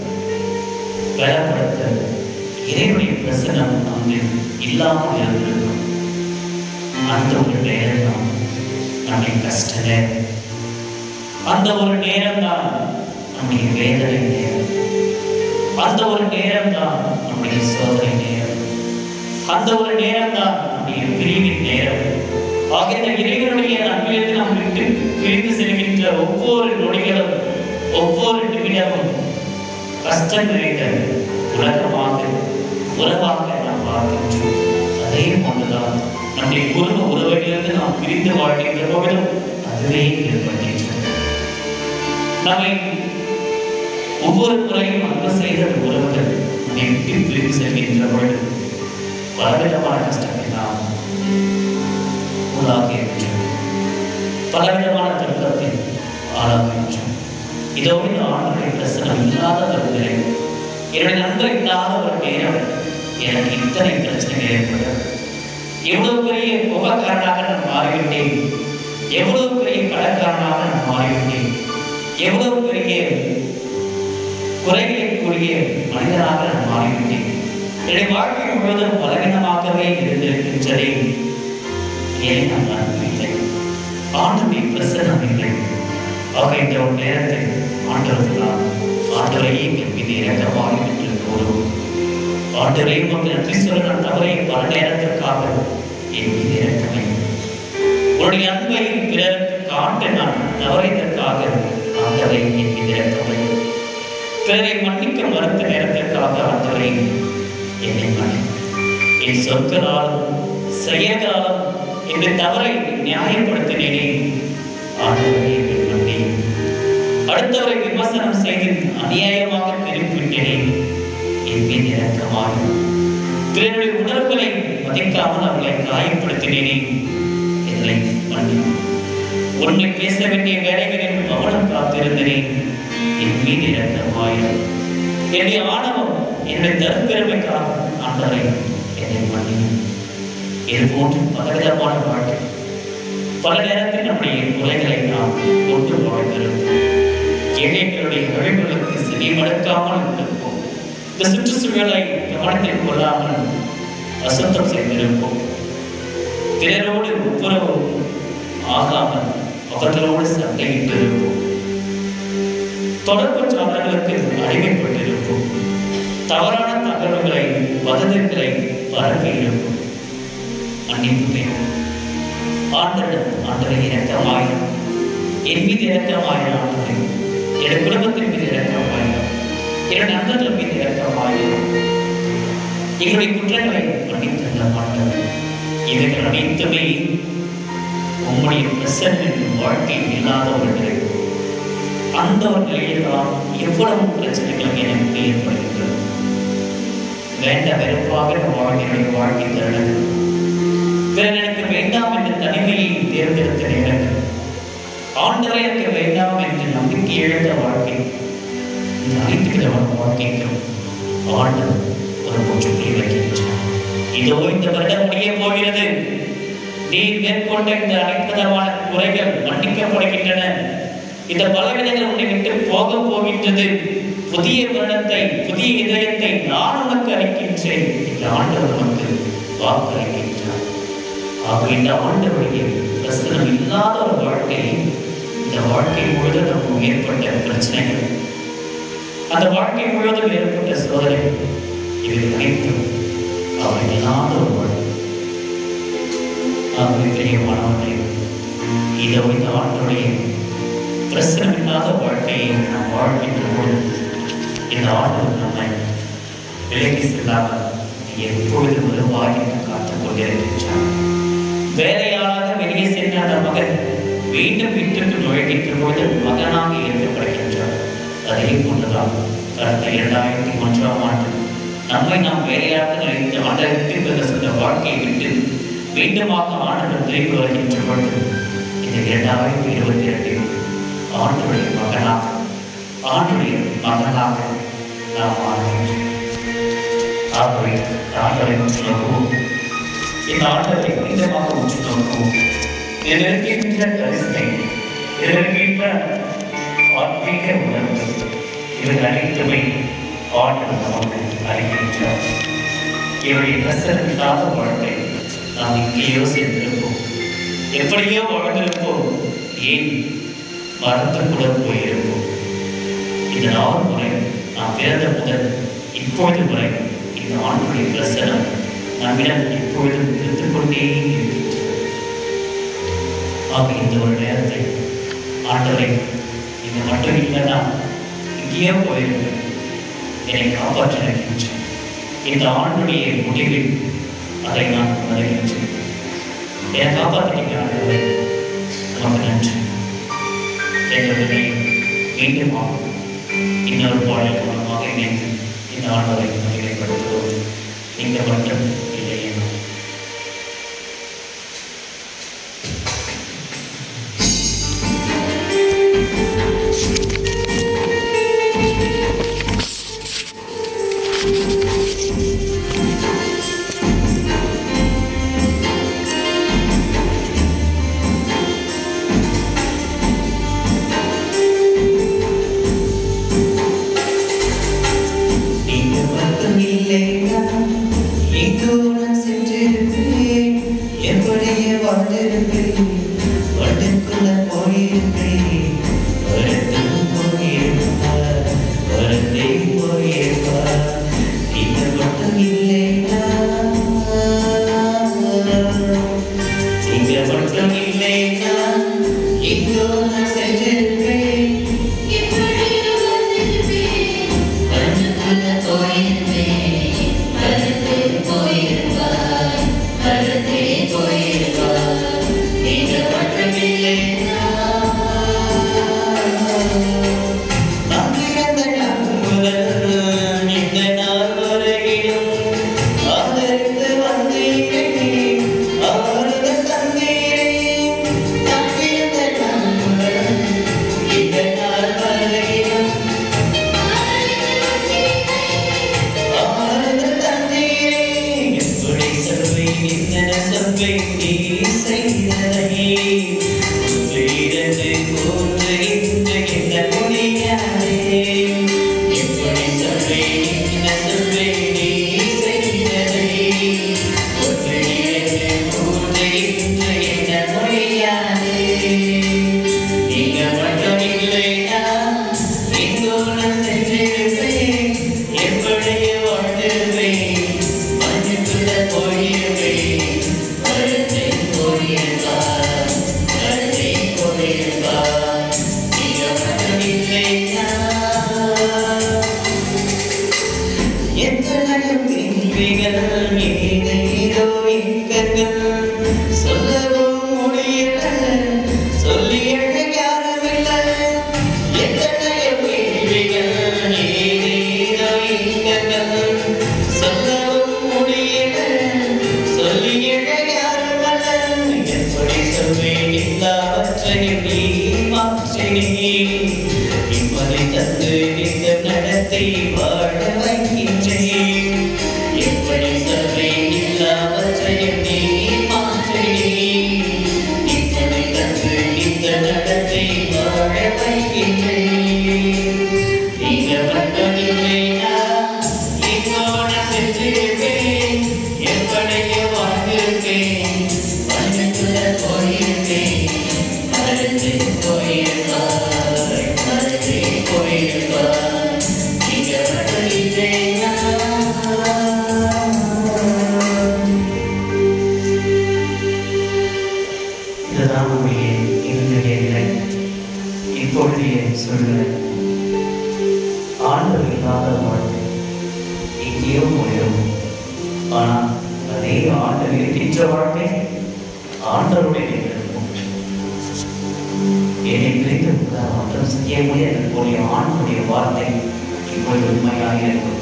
பலப்படுத்த இறைவனுடைய பிரசனம் அங்கு இல்லாமல் இருந்திருக்கும் அந்த ஒரு நேரம் தான் நம்முடைய கஷ்ட நேரம் அந்த ஒரு நேரம் தான் நம்முடைய வேதனை நேரம் அந்த ஒரு நேரம் தான் நம்முடைய சோதனை நேரம் அந்த ஒரு நேரம் தான் நம்முடைய பிரிவின் நேரம் ஆக இந்த இறைவனுடைய அன்பிலிருந்து நாம் விட்டு பிரிந்து செல்கின்ற ஒவ்வொரு நொடிகளும் ஒவ்வொரு நிமிடமும் கஷ்டம் நிறைந்த உலகமாக உறவாக நாம் பார்க்கின்றோம் அதே போன்றுதான் நம்முடைய குடும்ப உறவுகளிலிருந்து நாம் பிரிந்து வாழ்கின்ற பொழுதும் அதுவே ஏற்படுகின்றது நம்மை ஒவ்வொரு முறையும் அன்பு செய்த உறவுகள் நம்மை விட்டு பிரிந்து செல்கின்ற பொழுது பலவிதமான கஷ்டங்களை நாம் உள்ளாகின்றோம் பலவிதமான துன்பத்தில் ஆளாகின்றோம் இதோ இந்த ஆண்டுடைய பிரசனம் இல்லாத ஒரு நிலை என்னுடைய நண்பர் இல்லாத ஒரு நேரம் எனக்கு இத்தனை பிரச்சனைகள் ஏற்பட்டது எவ்வளவு பெரிய உபகாரனாக நான் மாறிவிட்டேன் எவ்வளவு பெரிய கடற்காரனாக நான் மாறிவிட்டேன் எவ்வளவு பெரிய குறைகளைக்கூடிய மனிதனாக நான் மாறிவிட்டேன் என்னுடைய வாழ்க்கை முழுவதும் பலவீனமாகவே இருந்திருக்கின்றதே ஏன் நான் நம்பவில்லை ஆண்டுடைய பிரசனம் இல்லை ஆக இந்த ஒரு நேரத்தில் ஆண்டவர் நான் ஆண்டவரையே என் மீது இறக்கமாக என்று கூறுவோம் ஆண்டவரே உமக்கு நன்றி சொல்ல நான் தவறை பல நேரத்திற்காக என் மீது இறக்கமே உன்னுடைய அன்பை பிறருக்கு காட்ட நான் தவறியதற்காக ஆண்டவரை என் மீது இறக்கமே பிறரை மன்னிக்க மறுத்த நேரத்திற்காக ஆண்டவரை என்னை மன்னி என் சொற்களாலும் செயல்களாலும் இந்த தவறை நியாயப்படுத்தினேனே ஆண்டவரை என்னை மன்னி அடுத்தவரை விமர்சனம் செய்து அநியாயமாக திருப்பிவிட்டேனே என் மீது இறக்கமாக பிறருடைய உணர்வுகளை மதிக்காமல் அவர்களை காயப்படுத்தினேனே என்னை மன்னி உன்னை பேச வேண்டிய வேலைகளில் மௌனம் காத்திருந்தேன் என் மீது இறக்கமாயிரம் என்னுடைய ஆணவம் என்னுடைய தற்பெருமைக்காக ஆண்டவரை என்னை மன்னி இது போன்று பலவிதமான வாழ்க்கை பல நேரத்தில் நம்முடைய குறைகளை நாம் கொண்டு வாழ்ந்திருப்போம் ஏழைகளுடைய கழிவுகளுக்கு செவி மடக்காமல் இருப்போம் இந்த சுற்றுச்சூழலை கவனத்தில் கொள்ளாமல் அசுத்தம் செய்திருப்போம் பிறரோடு ஒப்புரவு ஆகாமல் அவர்களோடு சண்டையிட்டு இருப்போம் தொடர்பு சாதனங்களுக்கு அடிமைப்பட்டிருப்போம் தவறான தகவல்களை வதந்திகளை பரப்பி இருப்போம் மன்னிப்பு வேண்டும் ஆண்டவர் ஆண்டரை இறக்கமாயிரம் என் மீது இறக்கமாயிரம் ஆண்டவரே என் குடும்பத்தின் மீது இறக்கமாயிரம் என் நண்பர்கள் மீது இறக்கமாயிரம் எங்களுடைய குற்றங்களை மன்னித்தல்ல ஆண்டவர் இவைகள் அனைத்துமே உம்முடைய பிரசன்னின் வாழ்க்கையில் இல்லாதவர்கள் அந்த ஒரு நிலையில் தான் எவ்வளவு பிரச்சனைகள் எனக்கு ஏற்படுகின்றது வேண்ட வெறுப்பாக வாழ்க்கையுடைய வாழ்க்கை தருணங்கள் பிறர் எனக்கு வேண்டாம் என்ற தனிமையை தேர்ந்தெடுத்த நேரங்கள் ஆண்டவரை எனக்கு வேண்டாம் என்று நம்பிக்கை இழந்த வாழ்க்கை இந்த அனைத்து விதமான வாழ்க்கைக்கும் ஆண்டவர் ஒரு முற்றுப்புள்ளி வைக்கின்றார் இதோ இந்த வருடம் முடிய போகிறது நீ மேற்கொண்ட இந்த அனைத்து விதமான குறைகள் மன்னிக்கப்படுகின்றன இந்த பலவிதங்கள் உன்னை விட்டு போக போகின்றது புதிய வருடத்தை புதிய இதயத்தை நான் உனக்கு அளிக்கின்றேன் இந்த ஆண்டவர் உனக்கு வாக்களிக்கின்றார் ஆக இந்த ஆண்டவருடைய பிரசனம் இல்லாத ஒரு வாழ்க்கை இந்த வாழ்க்கை முழுவதும் நமக்கு ஏற்பட்ட பிரச்சனைகள் அந்த வாழ்க்கை முழுவதும் ஏற்பட்ட சோதனைகள் இவை அனைத்தும் அவர் இல்லாத ஒரு வாழ்க்கை ஆகவே பிரியமானவர்களே இதோ இந்த ஆண்டுடைய பிரசனம் இல்லாத வாழ்க்கையை நாம் வாழ்கின்ற போது இந்த ஆண்டு நம்மை விலகி செல்லாமல் எப்பொழுது வருவாய் என்று காத்துக் கொண்டிருக்கின்றார் வேலையாளாக வெளியே சென்ற அந்த மகன் மீண்டும் வீட்டுக்கு நுழைகின்ற போது மகனாக ஏற்கப்படுகின்றார் அதே போன்றுதான் கடந்த இரண்டாயிரத்தி ஒன்றாம் ஆண்டு நம்மை நாம் வேலையாக நினைத்து ஆண்டவருக்கு சொன்ன வாழ்க்கையை விட்டு மீண்டுமாக ஆண்டவர் திரும்பி வருகின்ற பொழுது இந்த இரண்டாயிரத்தி இருபத்தி இரண்டில் ஆண்டுடைய மகனாக ஆண்டுடைய மகனாக நாம் ஆடுகின்றோம் ஆகவே ஆண்டவரை உற்று நோக்குவோம் இந்த ஆண்டவரை மீண்டுமாக உற்று நோக்குவோம் இதில் இருக்கின்ற கரிசனை இதில் இருக்கின்ற ஆத்மீக உணர்வு இவர்கள் அனைத்துமே ஆண்டவர் நமக்கு அளிக்கின்றார் இவருடைய பிரசனம் இல்லாத வாழ்க்கை நாம் இங்கேயோ சேர்ந்திருப்போம் எப்படியோ வாழ்ந்திருப்போம் ஏன் மறந்து கூட போயிருப்போம் இந்த நாள் முறை நாம் பிறந்த முதல் இப்பொழுது வரை இந்த ஆண்டுடைய பிரசனம் நம்மிடம் எப்பொழுதும் இருந்து கொண்டே இருக்கின்றது ஆக இந்த ஒரு நேரத்தை ஆண்டவரை இது மட்டும் இல்லைன்னா இங்கேயே போயிருக்கு என்னை காப்பாற்ற நினைக்கின்றேன் இந்த ஆண்டுடைய முடிவில் அதை நான் உணர்கின்றேன் என்னை காப்பாற்றிட்டீங்க ஆண்டவரை நமக்கு நன்றி எங்களுடைய மீண்டும் இன்னொரு பாடல் மூலமாக இணைந்து இந்த ஆண்டவரை மகிமைப்படுத்துவோம் இந்த மட்டும் இல்லை என நீங்க மட்டும் இல்லையா எங்கோ நான் சென்றிருப்பேன் எப்படியே வாழ்ந்திருப்பேன் வட்டுக்குள்ள போயிருப்பேன் வரத்துக்கு போயிருப்பார் வரத்தை போயிருப்பார் நீங்க மட்டும் இல்லை என்னென்ன சொல்வேன் நீ செய்ததை வீரது போன்று இன்று என்ன முடியாதே எப்படி சொல்வேன் என்ன சொல்வேன் நீ செய்ததை ஒன்று இரண்டு மூன்று இன்று என்ன முடியாதே நீங்க மட்டும் இல்லையா எங்கோடு சென்றிருப்பேன் எப்படியே வாழ்ந்திருப்பேன் மண்ணுக்குள்ள போயிருப்பேன் வருத்தை போயிருப்பா வருத்தை போயிருப்பா நீங்க மட்டும் இல்லையா எத்தனையும் கேள்விகள் ஏதேதோ இக்கங்கள் சொல்லவும் முடியல சொல்லி யாருமில்லை எத்தனையோ கேள்விகள் ஏதேதோ இக்கங்கள் சொல்லவும் முடியல சொல்லி யாருமல்ல எப்படி சொல்வேன் எல்லாவற்றையும் நீ மாற்றினேன் இப்படி தந்து இந்த நடத்தை வாழ வைக்கின்றேன் எப்படி சொல்வேன் எல்லாவற்றையும் நீ மாற்றினேன் இப்படி தந்து இந்த நடத்தை வாழ வைக்கின்றேன் நீங்க மட்டும் இல்லையா என்னோட சென்றிருப்பேன் எப்படியோ வாழ்ந்திருப்பேன் மண்ணுக்குள்ள போயிருப்பேன் மறந்து போயிருப்பாய் மறந்து போயிருப்பாய் நீங்க மட்டும் இல்லையா இதுதான் நம்முடைய இன்றைய நிலை இப்பொழுதைய சூழ்நிலை ஆண்டவர் இல்லாத வாழ்க்கை எங்கேயோ போயிடும் ஆனால் அதே ஆண்டவர் இருக்கின்ற வாழ்க்கை ஆண்டவருடைய இருக்கும் என்னை பிரித்து மற்றும் செய்ய முடியாது போலிய ஆண்டுடைய வார்த்தை இப்பொழுது உண்மையாக இருக்கும்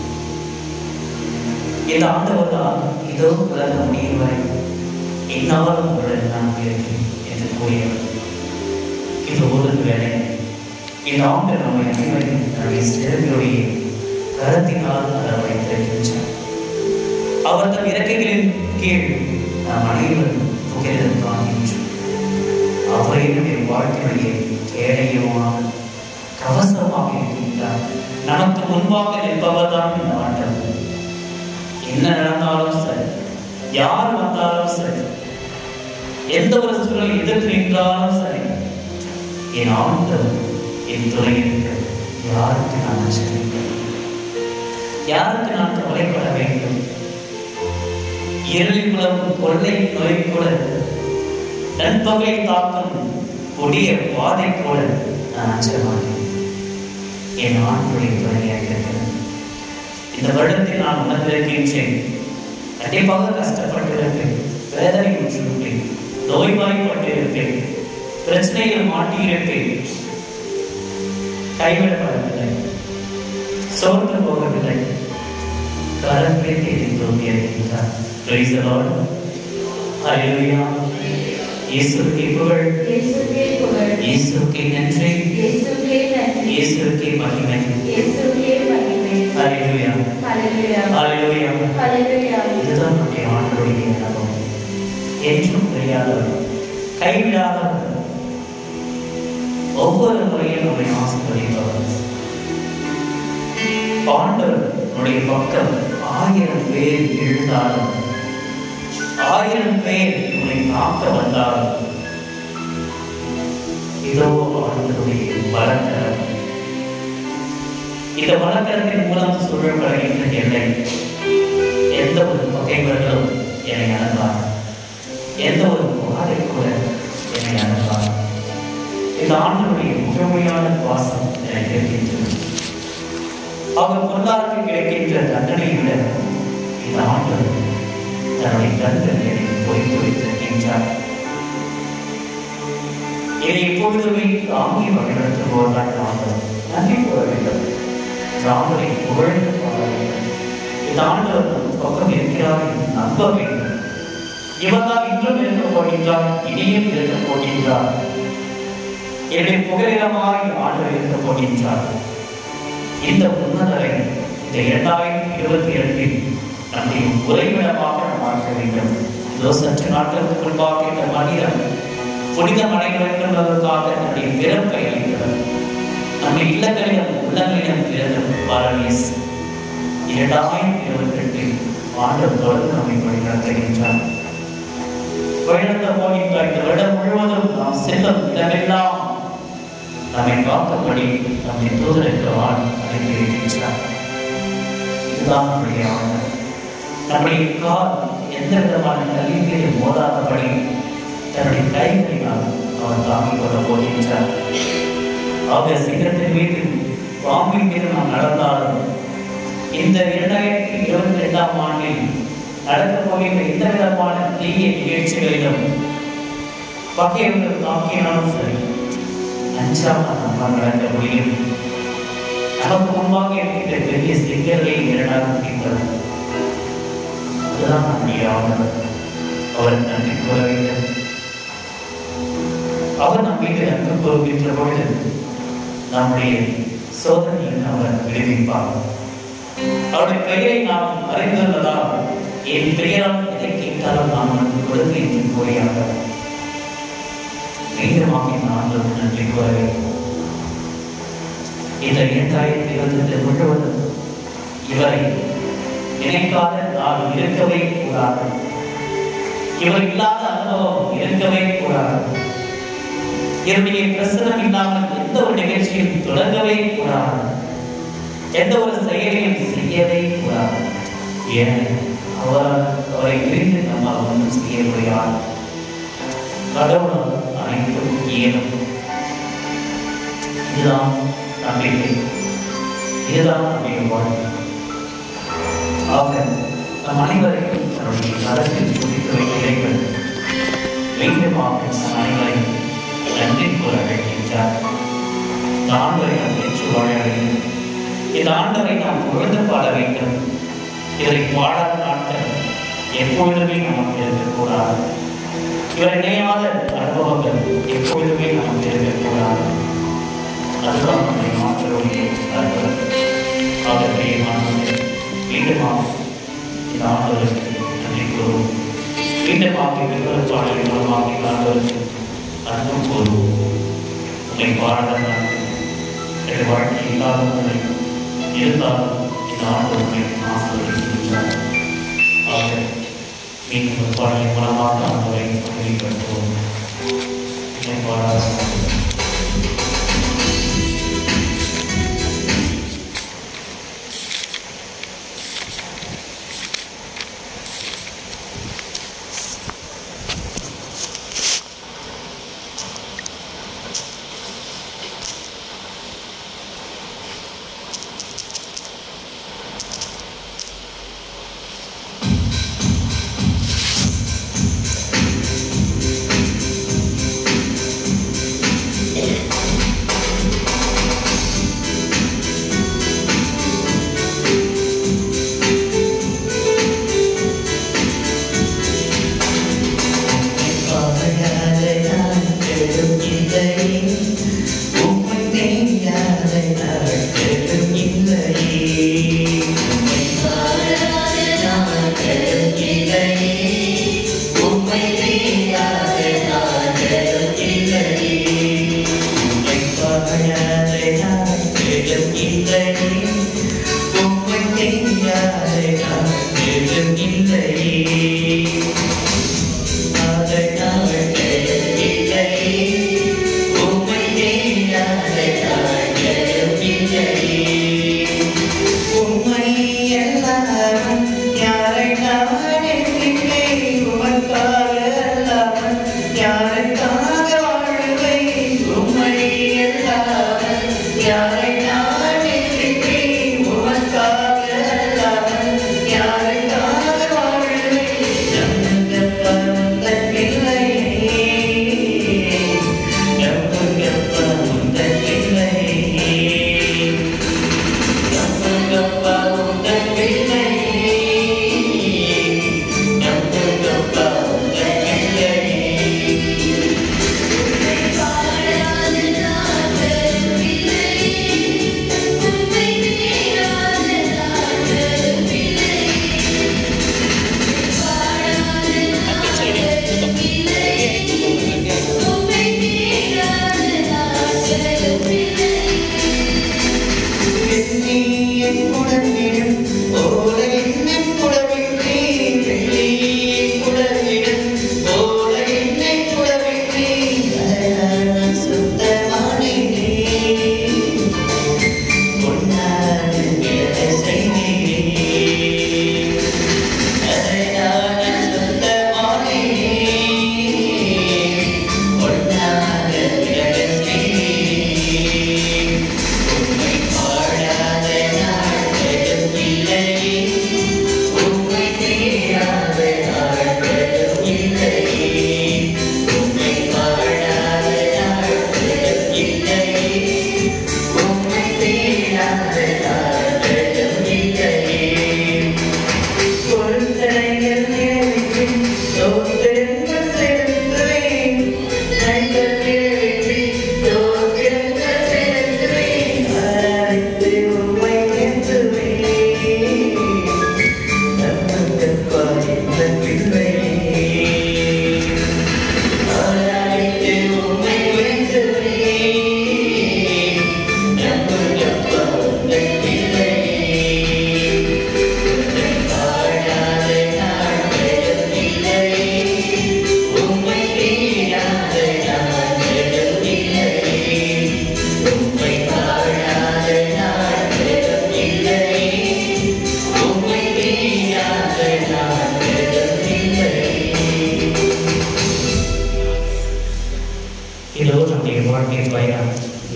இந்த ஆண்டவர் தான் இதோ உலக முடியும் வரை என்னாலும் உங்களுடன் நான் இருக்கிறேன் என்று கூறியவர் இது ஒரு வேலை இந்த ஆண்டு நம்மை அனைவரையும் தன்னுடைய சிறப்புடைய கரத்தினால் அரவணைத்திருக்கின்றார் அவர் தம் இறக்கைகளின் கீழ் நாம் அனைவரும் புகழும் காண்கின்றோம் அவரை நம்முடைய வாழ்க்கையுடைய கேடயமாக கவசமாக இருக்கின்றார் நமக்கு முன்பாக நிற்பவர் தான் இந்த ஆண்டவர் என்ன நடந்தாலும் சரி யார் வந்தாலும் சரி எந்த ஒரு சூழலை எதிர்த்து நின்றாலும் சரி என் ஆண்டவர் என் துணை இருக்க யாருக்கு நான் அச்சரிப்பேன் யாருக்கு நான் கவலைப்பட வேண்டும் இருளில் உலகம் கொள்ளை நோய் கூட நண்பகலை தாக்கும் கொடிய வாதை கூட நான் அஞ்ச மாட்டேன் என் ஆண்டுடைய துணையாக இருக்கிறது இந்த வருடத்தில் நான் உணர்ந்திருக்கின்றேன் கண்டிப்பாக கஷ்டப்பட்டிருப்பேன் வேதனை உற்றிருப்பேன் நோய்வாய்ப்பட்டிருப்பேன் பிரச்சனையில் மாட்டியிருப்பேன் கைவிடப்படவில்லை சோர்ந்து போகவில்லை கரங்களை தேடி தோன்றியிருக்கின்றார் Praise the Lord. Hallelujah. இயேசுவுக்கே புகழ் இயேசுவே புகழ் இயேசுவுக்கே நன்றி இயேசுவே நன்றி இயேசுவுக்கே மகிமை இயேசுவே மகிமை Hallelujah. ஹalleluya Hallelujah. ஹalleluya இதுதான் நம்முடைய ஆண்டவருடைய அனுபவம் என்றும் தெரியாதவர் கைவிடாதவர் ஒவ்வொரு முறையும் நம்மை ஆசீர்வதிப்பவர் ஆண்டவர் நம்முடைய பக்கம் ஆயிரம் பேர் எழுந்தாலும் ஆயிரம் பேர் உன்னை காக்க வந்தாலும் இதோ ஆண்டவருடைய வழக்கரம் இந்த வழக்கரத்தின் மூலம் சூழப்படுகின்ற எல்லை எந்த ஒரு பகைவர்களும் என்னை அணுகார் எந்த ஒரு வாதை கூட என்னை அணுகார் இந்த ஆண்டவருடைய முழுமையான பாசம் எனக்கு இருக்கின்றது அவர் பொருளாதாரத்தில் கிடைக்கின்ற தண்டனையை விட இந்த ஆண்டவர் தன்னுடைய கருத்தில் என்னை பொய்த்து வைத்திருக்கின்றார் இதை எப்பொழுதுமே தாங்கி வழிநடத்துபவர்தான் ஆண்டவர் நன்றி கூற வேண்டும் ராமரை புகழ்ந்து பாட வேண்டும் இந்த ஆண்டவர் நம் பக்கம் இருக்கிறார் என்று நம்ப வேண்டும் இவர்தான் இன்றும் இருக்க போகின்றார் இனியும் இருக்க போகின்றார் என்னுடைய புகலிடமாய் ஆண்டவர் இருக்க போகின்றார் இந்த உன்னதரை இந்த இரண்டாயிரத்தி இருபத்தி இரண்டில் நம்முடைய உறைவிடமாக நாம் ஆக்க வேண்டும் இதோ சற்று நாட்களுக்கு முன்பாக இந்த மனிதன் புனிதம் அடைய வேண்டும் என்பதற்காக தன்னுடைய பிறப்பை அளித்தவர் நம்முடைய இல்லங்களிலும் உள்ளங்களிலும் பிறந்த பாரதீஸ் இரண்டாயிரத்தி இருபத்தி எட்டில் ஆண்டு தொடர்ந்து நம்மை வழிநடத்துகின்றார் வழிநடத்த போகின்ற இந்த வருடம் முழுவதும் நாம் செல்லும் இடமெல்லாம் நம்மை காக்கும்படி நம்மை தூதருக்கு வாழ் அனுப்பியிருக்கின்றார் இதுதான் நம்முடைய ஆண்டு நம்முடைய கால் எந்த விதமான கல்வியிலும் மோதாதபடி தன்னுடைய கைகளினால் அவர் தாங்கிக் கொள்ள போகின்றார் ஆக சிங்கத்தின் மீது பாம்பின் மீது நாம் நடந்தாலும் இந்த இரண்டாயிரத்தி இருபத்தி ரெண்டாம் ஆண்டில் நடக்கப் போகின்ற எந்த விதமான தீய நிகழ்ச்சிகளிலும் பகையவர்கள் தாக்கினாலும் சரி அஞ்சாமல் நம்மால் நடக்க முடியும் நமக்கு முன்பாக இருக்கின்ற பெரிய சிங்கர்களை இரண்டாக பிடிக்கிறது அதுதான் நம்முடைய ஆண்டவர் அவர் நன்றி கூற வேண்டும் அவர் நம் மீது அன்பு கூறுகின்ற பொழுது நம்முடைய சோதனையில் அவர் விடுவிப்பார் அவருடைய பெயரை நாம் அறிந்துள்ளதால் என் பெயரால் எதை கேட்டாலும் நாம் அவனுக்கு கொடுத்து என்று கூறியாக மீண்டுமாக நான் நன்றி கூற வேண்டும் இந்த இரண்டாயிரத்தி இருபத்தி முழுவதும் இவரை நினைக்காத நான் இருக்கவே கூடாது இவர் இல்லாத அனுபவம் இருக்கவே கூடாது என்னுடைய பிரசனம் இல்லாமல் எந்த ஒரு நிகழ்ச்சியும் தொடங்கவே கூடாது எந்த ஒரு செயலையும் செய்யவே கூடாது ஏன் அவர் அவரை பிரிந்து நம்மால் ஒன்றும் செய்ய முடியாது கடவுள் அனைத்தும் இயலும் இதுதான் நம்பிக்கை இதுதான் நம்முடைய வாழ்க்கை ஆக நம் அனைவரையும் தன்னுடைய கரத்தில் குறித்து வைக்கிறீர்கள் மீண்டுமாக நம் அனைவரையும் நன்றி கூற வைக்கின்றார் இந்த ஆண்டவரை நாம் பெற்று வாழ வேண்டும் இந்த ஆண்டவரை நாம் புகழ்ந்து பாட வேண்டும் இதை பாடாத நாட்கள் எப்பொழுதுமே நமக்கு இருக்கக்கூடாது இவரை நினையாத அனுபவங்கள் எப்பொழுதுமே நமக்கு இருக்கக்கூடாது அதுதான் நம்முடைய மாற்றக்கூடிய அர்த்தம் ஆகவே மாணவர்கள் மீண்டுமாக இந்த ஆண்டவருக்கு நன்றி கூறுவோம் மீண்டுமாக வெவ்வேறு பாடலின் மூலமாக இந்த ஆண்டவருக்கு அன்பும் கூறுவோம் உங்களை பாராட்ட நாட்கள் என் வாழ்க்கை இல்லாதவர்களை இருந்தாலும் இந்த ஆண்டவர்களை ஆசிரியர் ஆக மீண்டும் ஒரு பாடலின் மூலமாக ஆண்டவரை வெளிப்படுத்துவோம் என்னை பாராட்ட ஆ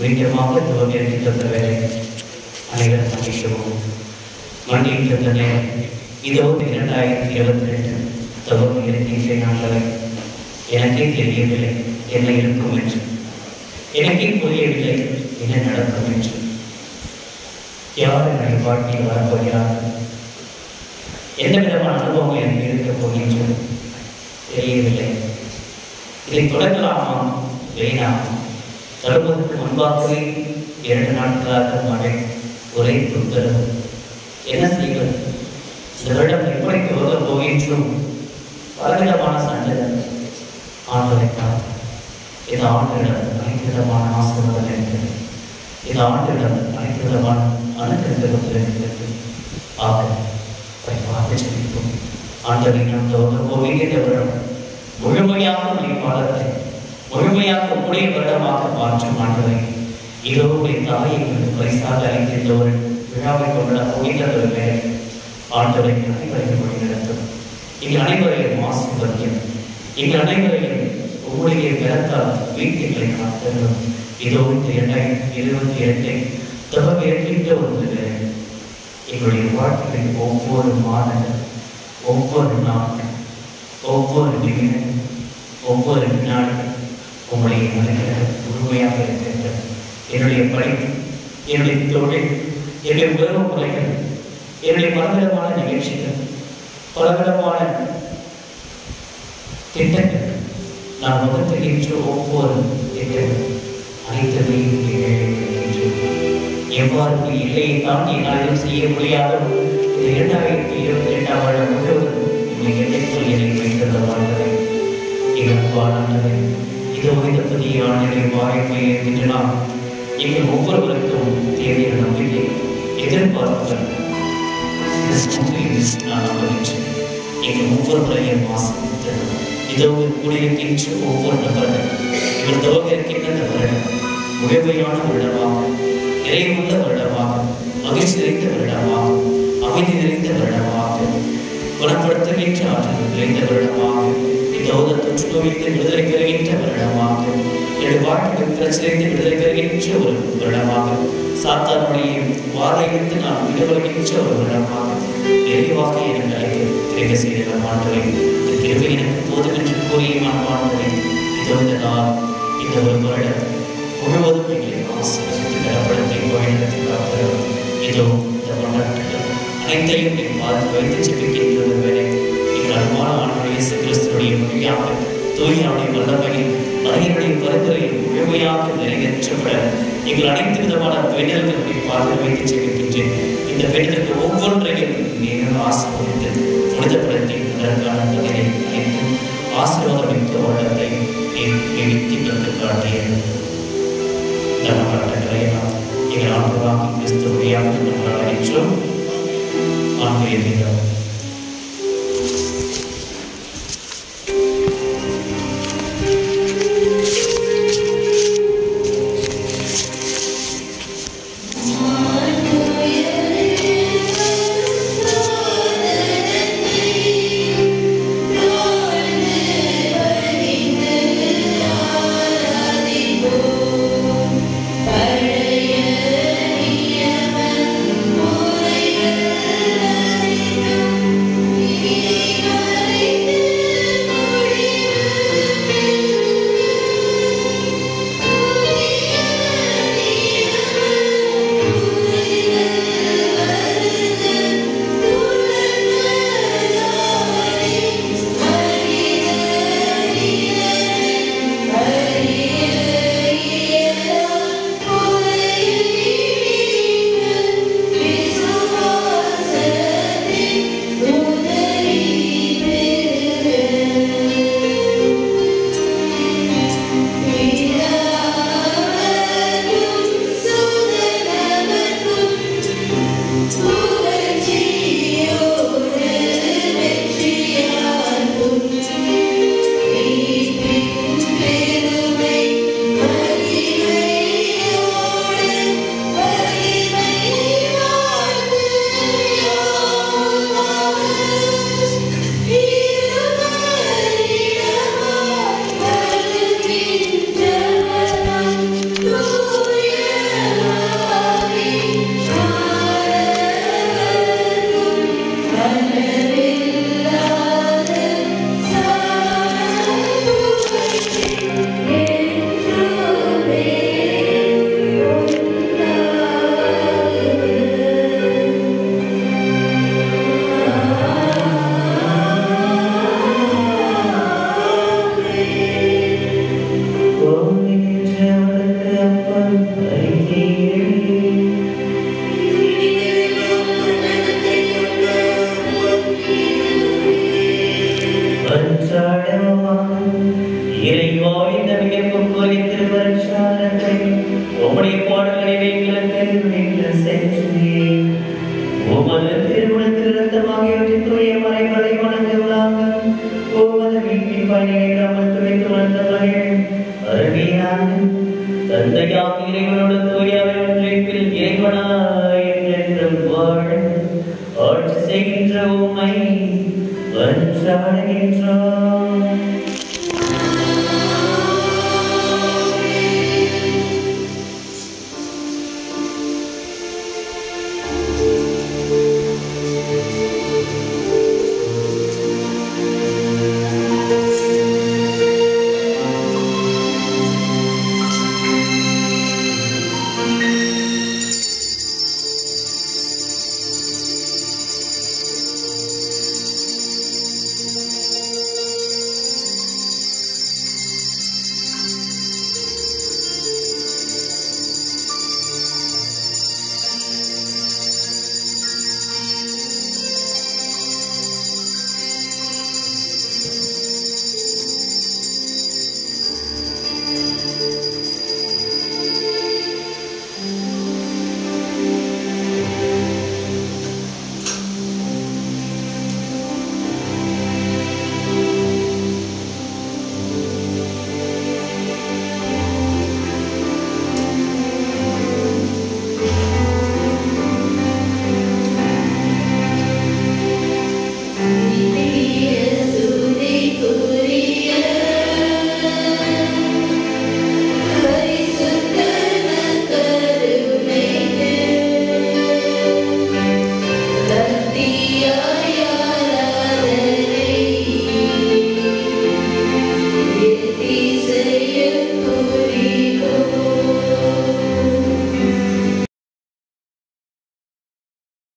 மீண்டுமாக துவங்கி தந்த வேலை அனைவரும் மன்னிக்கவும் மன்னியும் தந்த நேரம் இதோ இரண்டாயிரத்தி இருபத்தி ரெண்டு துவங்கி இருக்கின்ற நாட்களை எனக்கே தெரியவில்லை என்ன இருக்கும் என்று எனக்கே புரியவில்லை என்ன நடக்கும் என்று யார் என்னுடைய வாழ்க்கையில் வரப்போகிறார்கள் எந்த விதமான அனுபவங்கள் எனக்கு இருக்கப் போகின்றது தெரியவில்லை இதை தொடங்கலாமா வேணாமா தொடங்குவதற்கு முன்பாகவே இரண்டு நாட்களாக மழை ஒரே துப்புரவு என்ன செய்வது இந்த வருடம் எப்படி துவங்கப் போகின்றோம் பலவிதமான சண்டைகள் ஆண்களை பார்த்து இந்த ஆண்டிடம் அனைத்து விதமான ஆசீர்வாதம் இருக்கிறது இந்த ஆண்டிடம் அனைத்து விதமான அனுகிரகங்கள் இருக்கிறது ஆக அதை பார்த்து செல்லிப்போம் ஆண்டவை நாம் துவங்க போகின்ற வருடம் முழுமையாக நீ பாடத்தை முழுமையாக உடைய வருடமாக மாற்றும் ஆண்டவை இரவுடைய தாயை கொண்டு பரிசாக அளிக்கின்ற ஒரு விழாவை கொண்டாட போகின்ற ஒரு வேலை ஆண்டவை அனைவரையும் வழி நடத்தும் எங்கள் அனைவரையும் ஆசீர்வதியும் எங்கள் அனைவரையும் உங்களுடைய பிறத்தால் வீட்டுகளை காத்தரும் இதோ இந்த இரண்டாயிரத்தி இருபத்தி இரண்டை தொடர்பு இருக்கின்ற ஒரு வேலை எங்களுடைய வாழ்க்கையில் ஒவ்வொரு மாதங்கள் ஒவ்வொரு நாள் ஒவ்வொரு நிமிடம் ஒவ்வொரு வினாடியும் உங்களுடைய மனிதர்கள் முழுமையாக இருக்கின்றது என்னுடைய படிப்பு என்னுடைய தொழில் என்னுடைய உறவு முறைகள் என்னுடைய பலவிதமான நிகழ்ச்சிகள் பலவிதமான திட்டங்கள் நான் வகுத்துகின்ற ஒவ்வொரு திட்டங்கள் அனைத்துமே இங்கே இருக்கின்றன எவ்வாறு ஒரு எல்லையை தாண்டி என்னாலும் செய்ய முடியாதோ இந்த இரண்டாயிரத்தி இருபத்தி ரெண்டாம் வருடம் முழுவதும் இந்த எல்லைக்குள் என்னை வைத்துள்ள வாழ்ந்ததை எங்கள் வாழ்ந்ததை இதோ இந்த புதிய ஆண்டுகளை வாய்ப்பை என்று நாம் எங்கள் ஒவ்வொருவருக்கும் தேவையான நம்பிக்கை எதிர்பார்ப்புகள் இந்த சூழ்நிலையில் நான் நம்புகின்றேன் எங்கள் ஒவ்வொருவரையும் ஆசிரியர் இதோ கூடியிருக்கின்ற ஒவ்வொரு நபர்கள் இவர் துவங்க இருக்கின்ற இந்த வருடம் முழுமையான வருடமாக நிறைவுள்ள வருடமாக மகிழ்ச்சி நிறைந்த வருடமாக அமைதி நிறைந்த வருடமாக குணப்படுத்துகின்ற ஆற்றல் நிறைந்த வருடமாக இதோ இந்த தொற்று நோயிலிருந்து விடுதலை பெறுகின்ற வருடமாக என்னுடைய வாழ்க்கையில் பிரச்சனைந்து விடுதலை பெறுகின்ற ஒரு வருடமாக சாத்தானுடைய வாழையிலிருந்து நான் விடுபடுகின்ற ஒரு வருடமாக நிறைவாக எனக்கு அழைத்து கிடைக்க செய்த மாண்டவை இந்த கிருபை எனக்கு போதும் என்று கூறிய மாண்பாண்டவை இதோ இந்த நாள் இந்த ஒரு வருடம் முழுவதும் எங்களை ஆசீர்வதித்து கனப்படுத்தி வழிநடத்தி காக்கிறோம் இதோ இந்த கொண்டாட்டங்கள் அனைத்தையும் என் பார்த்து வைத்து ஜெபிக்கின்ற ஒரு வேலை எங்கள் அன்பான ஆண்டுடைய இயேசு கிறிஸ்துடைய மொழியாக தூயாவுடைய வல்லமையில் மனிதனுடைய பரிந்துரையில் முழுமையாக நிறைவேற்றப்பட எங்கள் அனைத்து விதமான வேண்டல்களை பார்த்து வைத்து ஜெபிக்கின்றேன் இந்த வேண்டலுக்கு ஒவ்வொன்றையும் நீங்கள் ஆசீர்வதித்து புனிதப்படுத்தி அதற்கான பதிலை அனைத்து ஆசீர்வாதமிக்க வருடத்தை எவித்து தந்து காட்டியது தரப்பட்டங்களை நாம் எங்கள் ஆண்டுவாக கிறிஸ்து வழியாக கொண்டாடுகின்றோம் ஆங்கிலேயம் பழைய நியம முறைகள் பணிவைகளுக்கு நீங்கள் சென்றீர் உமது திருமணத்தில் இரத்தமாகியவற்றின் தூய மறைகளை வணங்குவதாக உமது வீட்டின் பணியை அமர்த்துவைத்து வந்தவர்கள் அருமையான தந்தையாக இறைவனோடு தூயாவை ஒன்றிப்பில் இறைவனாய் என்றென்றும் வாழ ஆட்சி செய்கின்ற உம்மை வன்றாடுகின்றோம்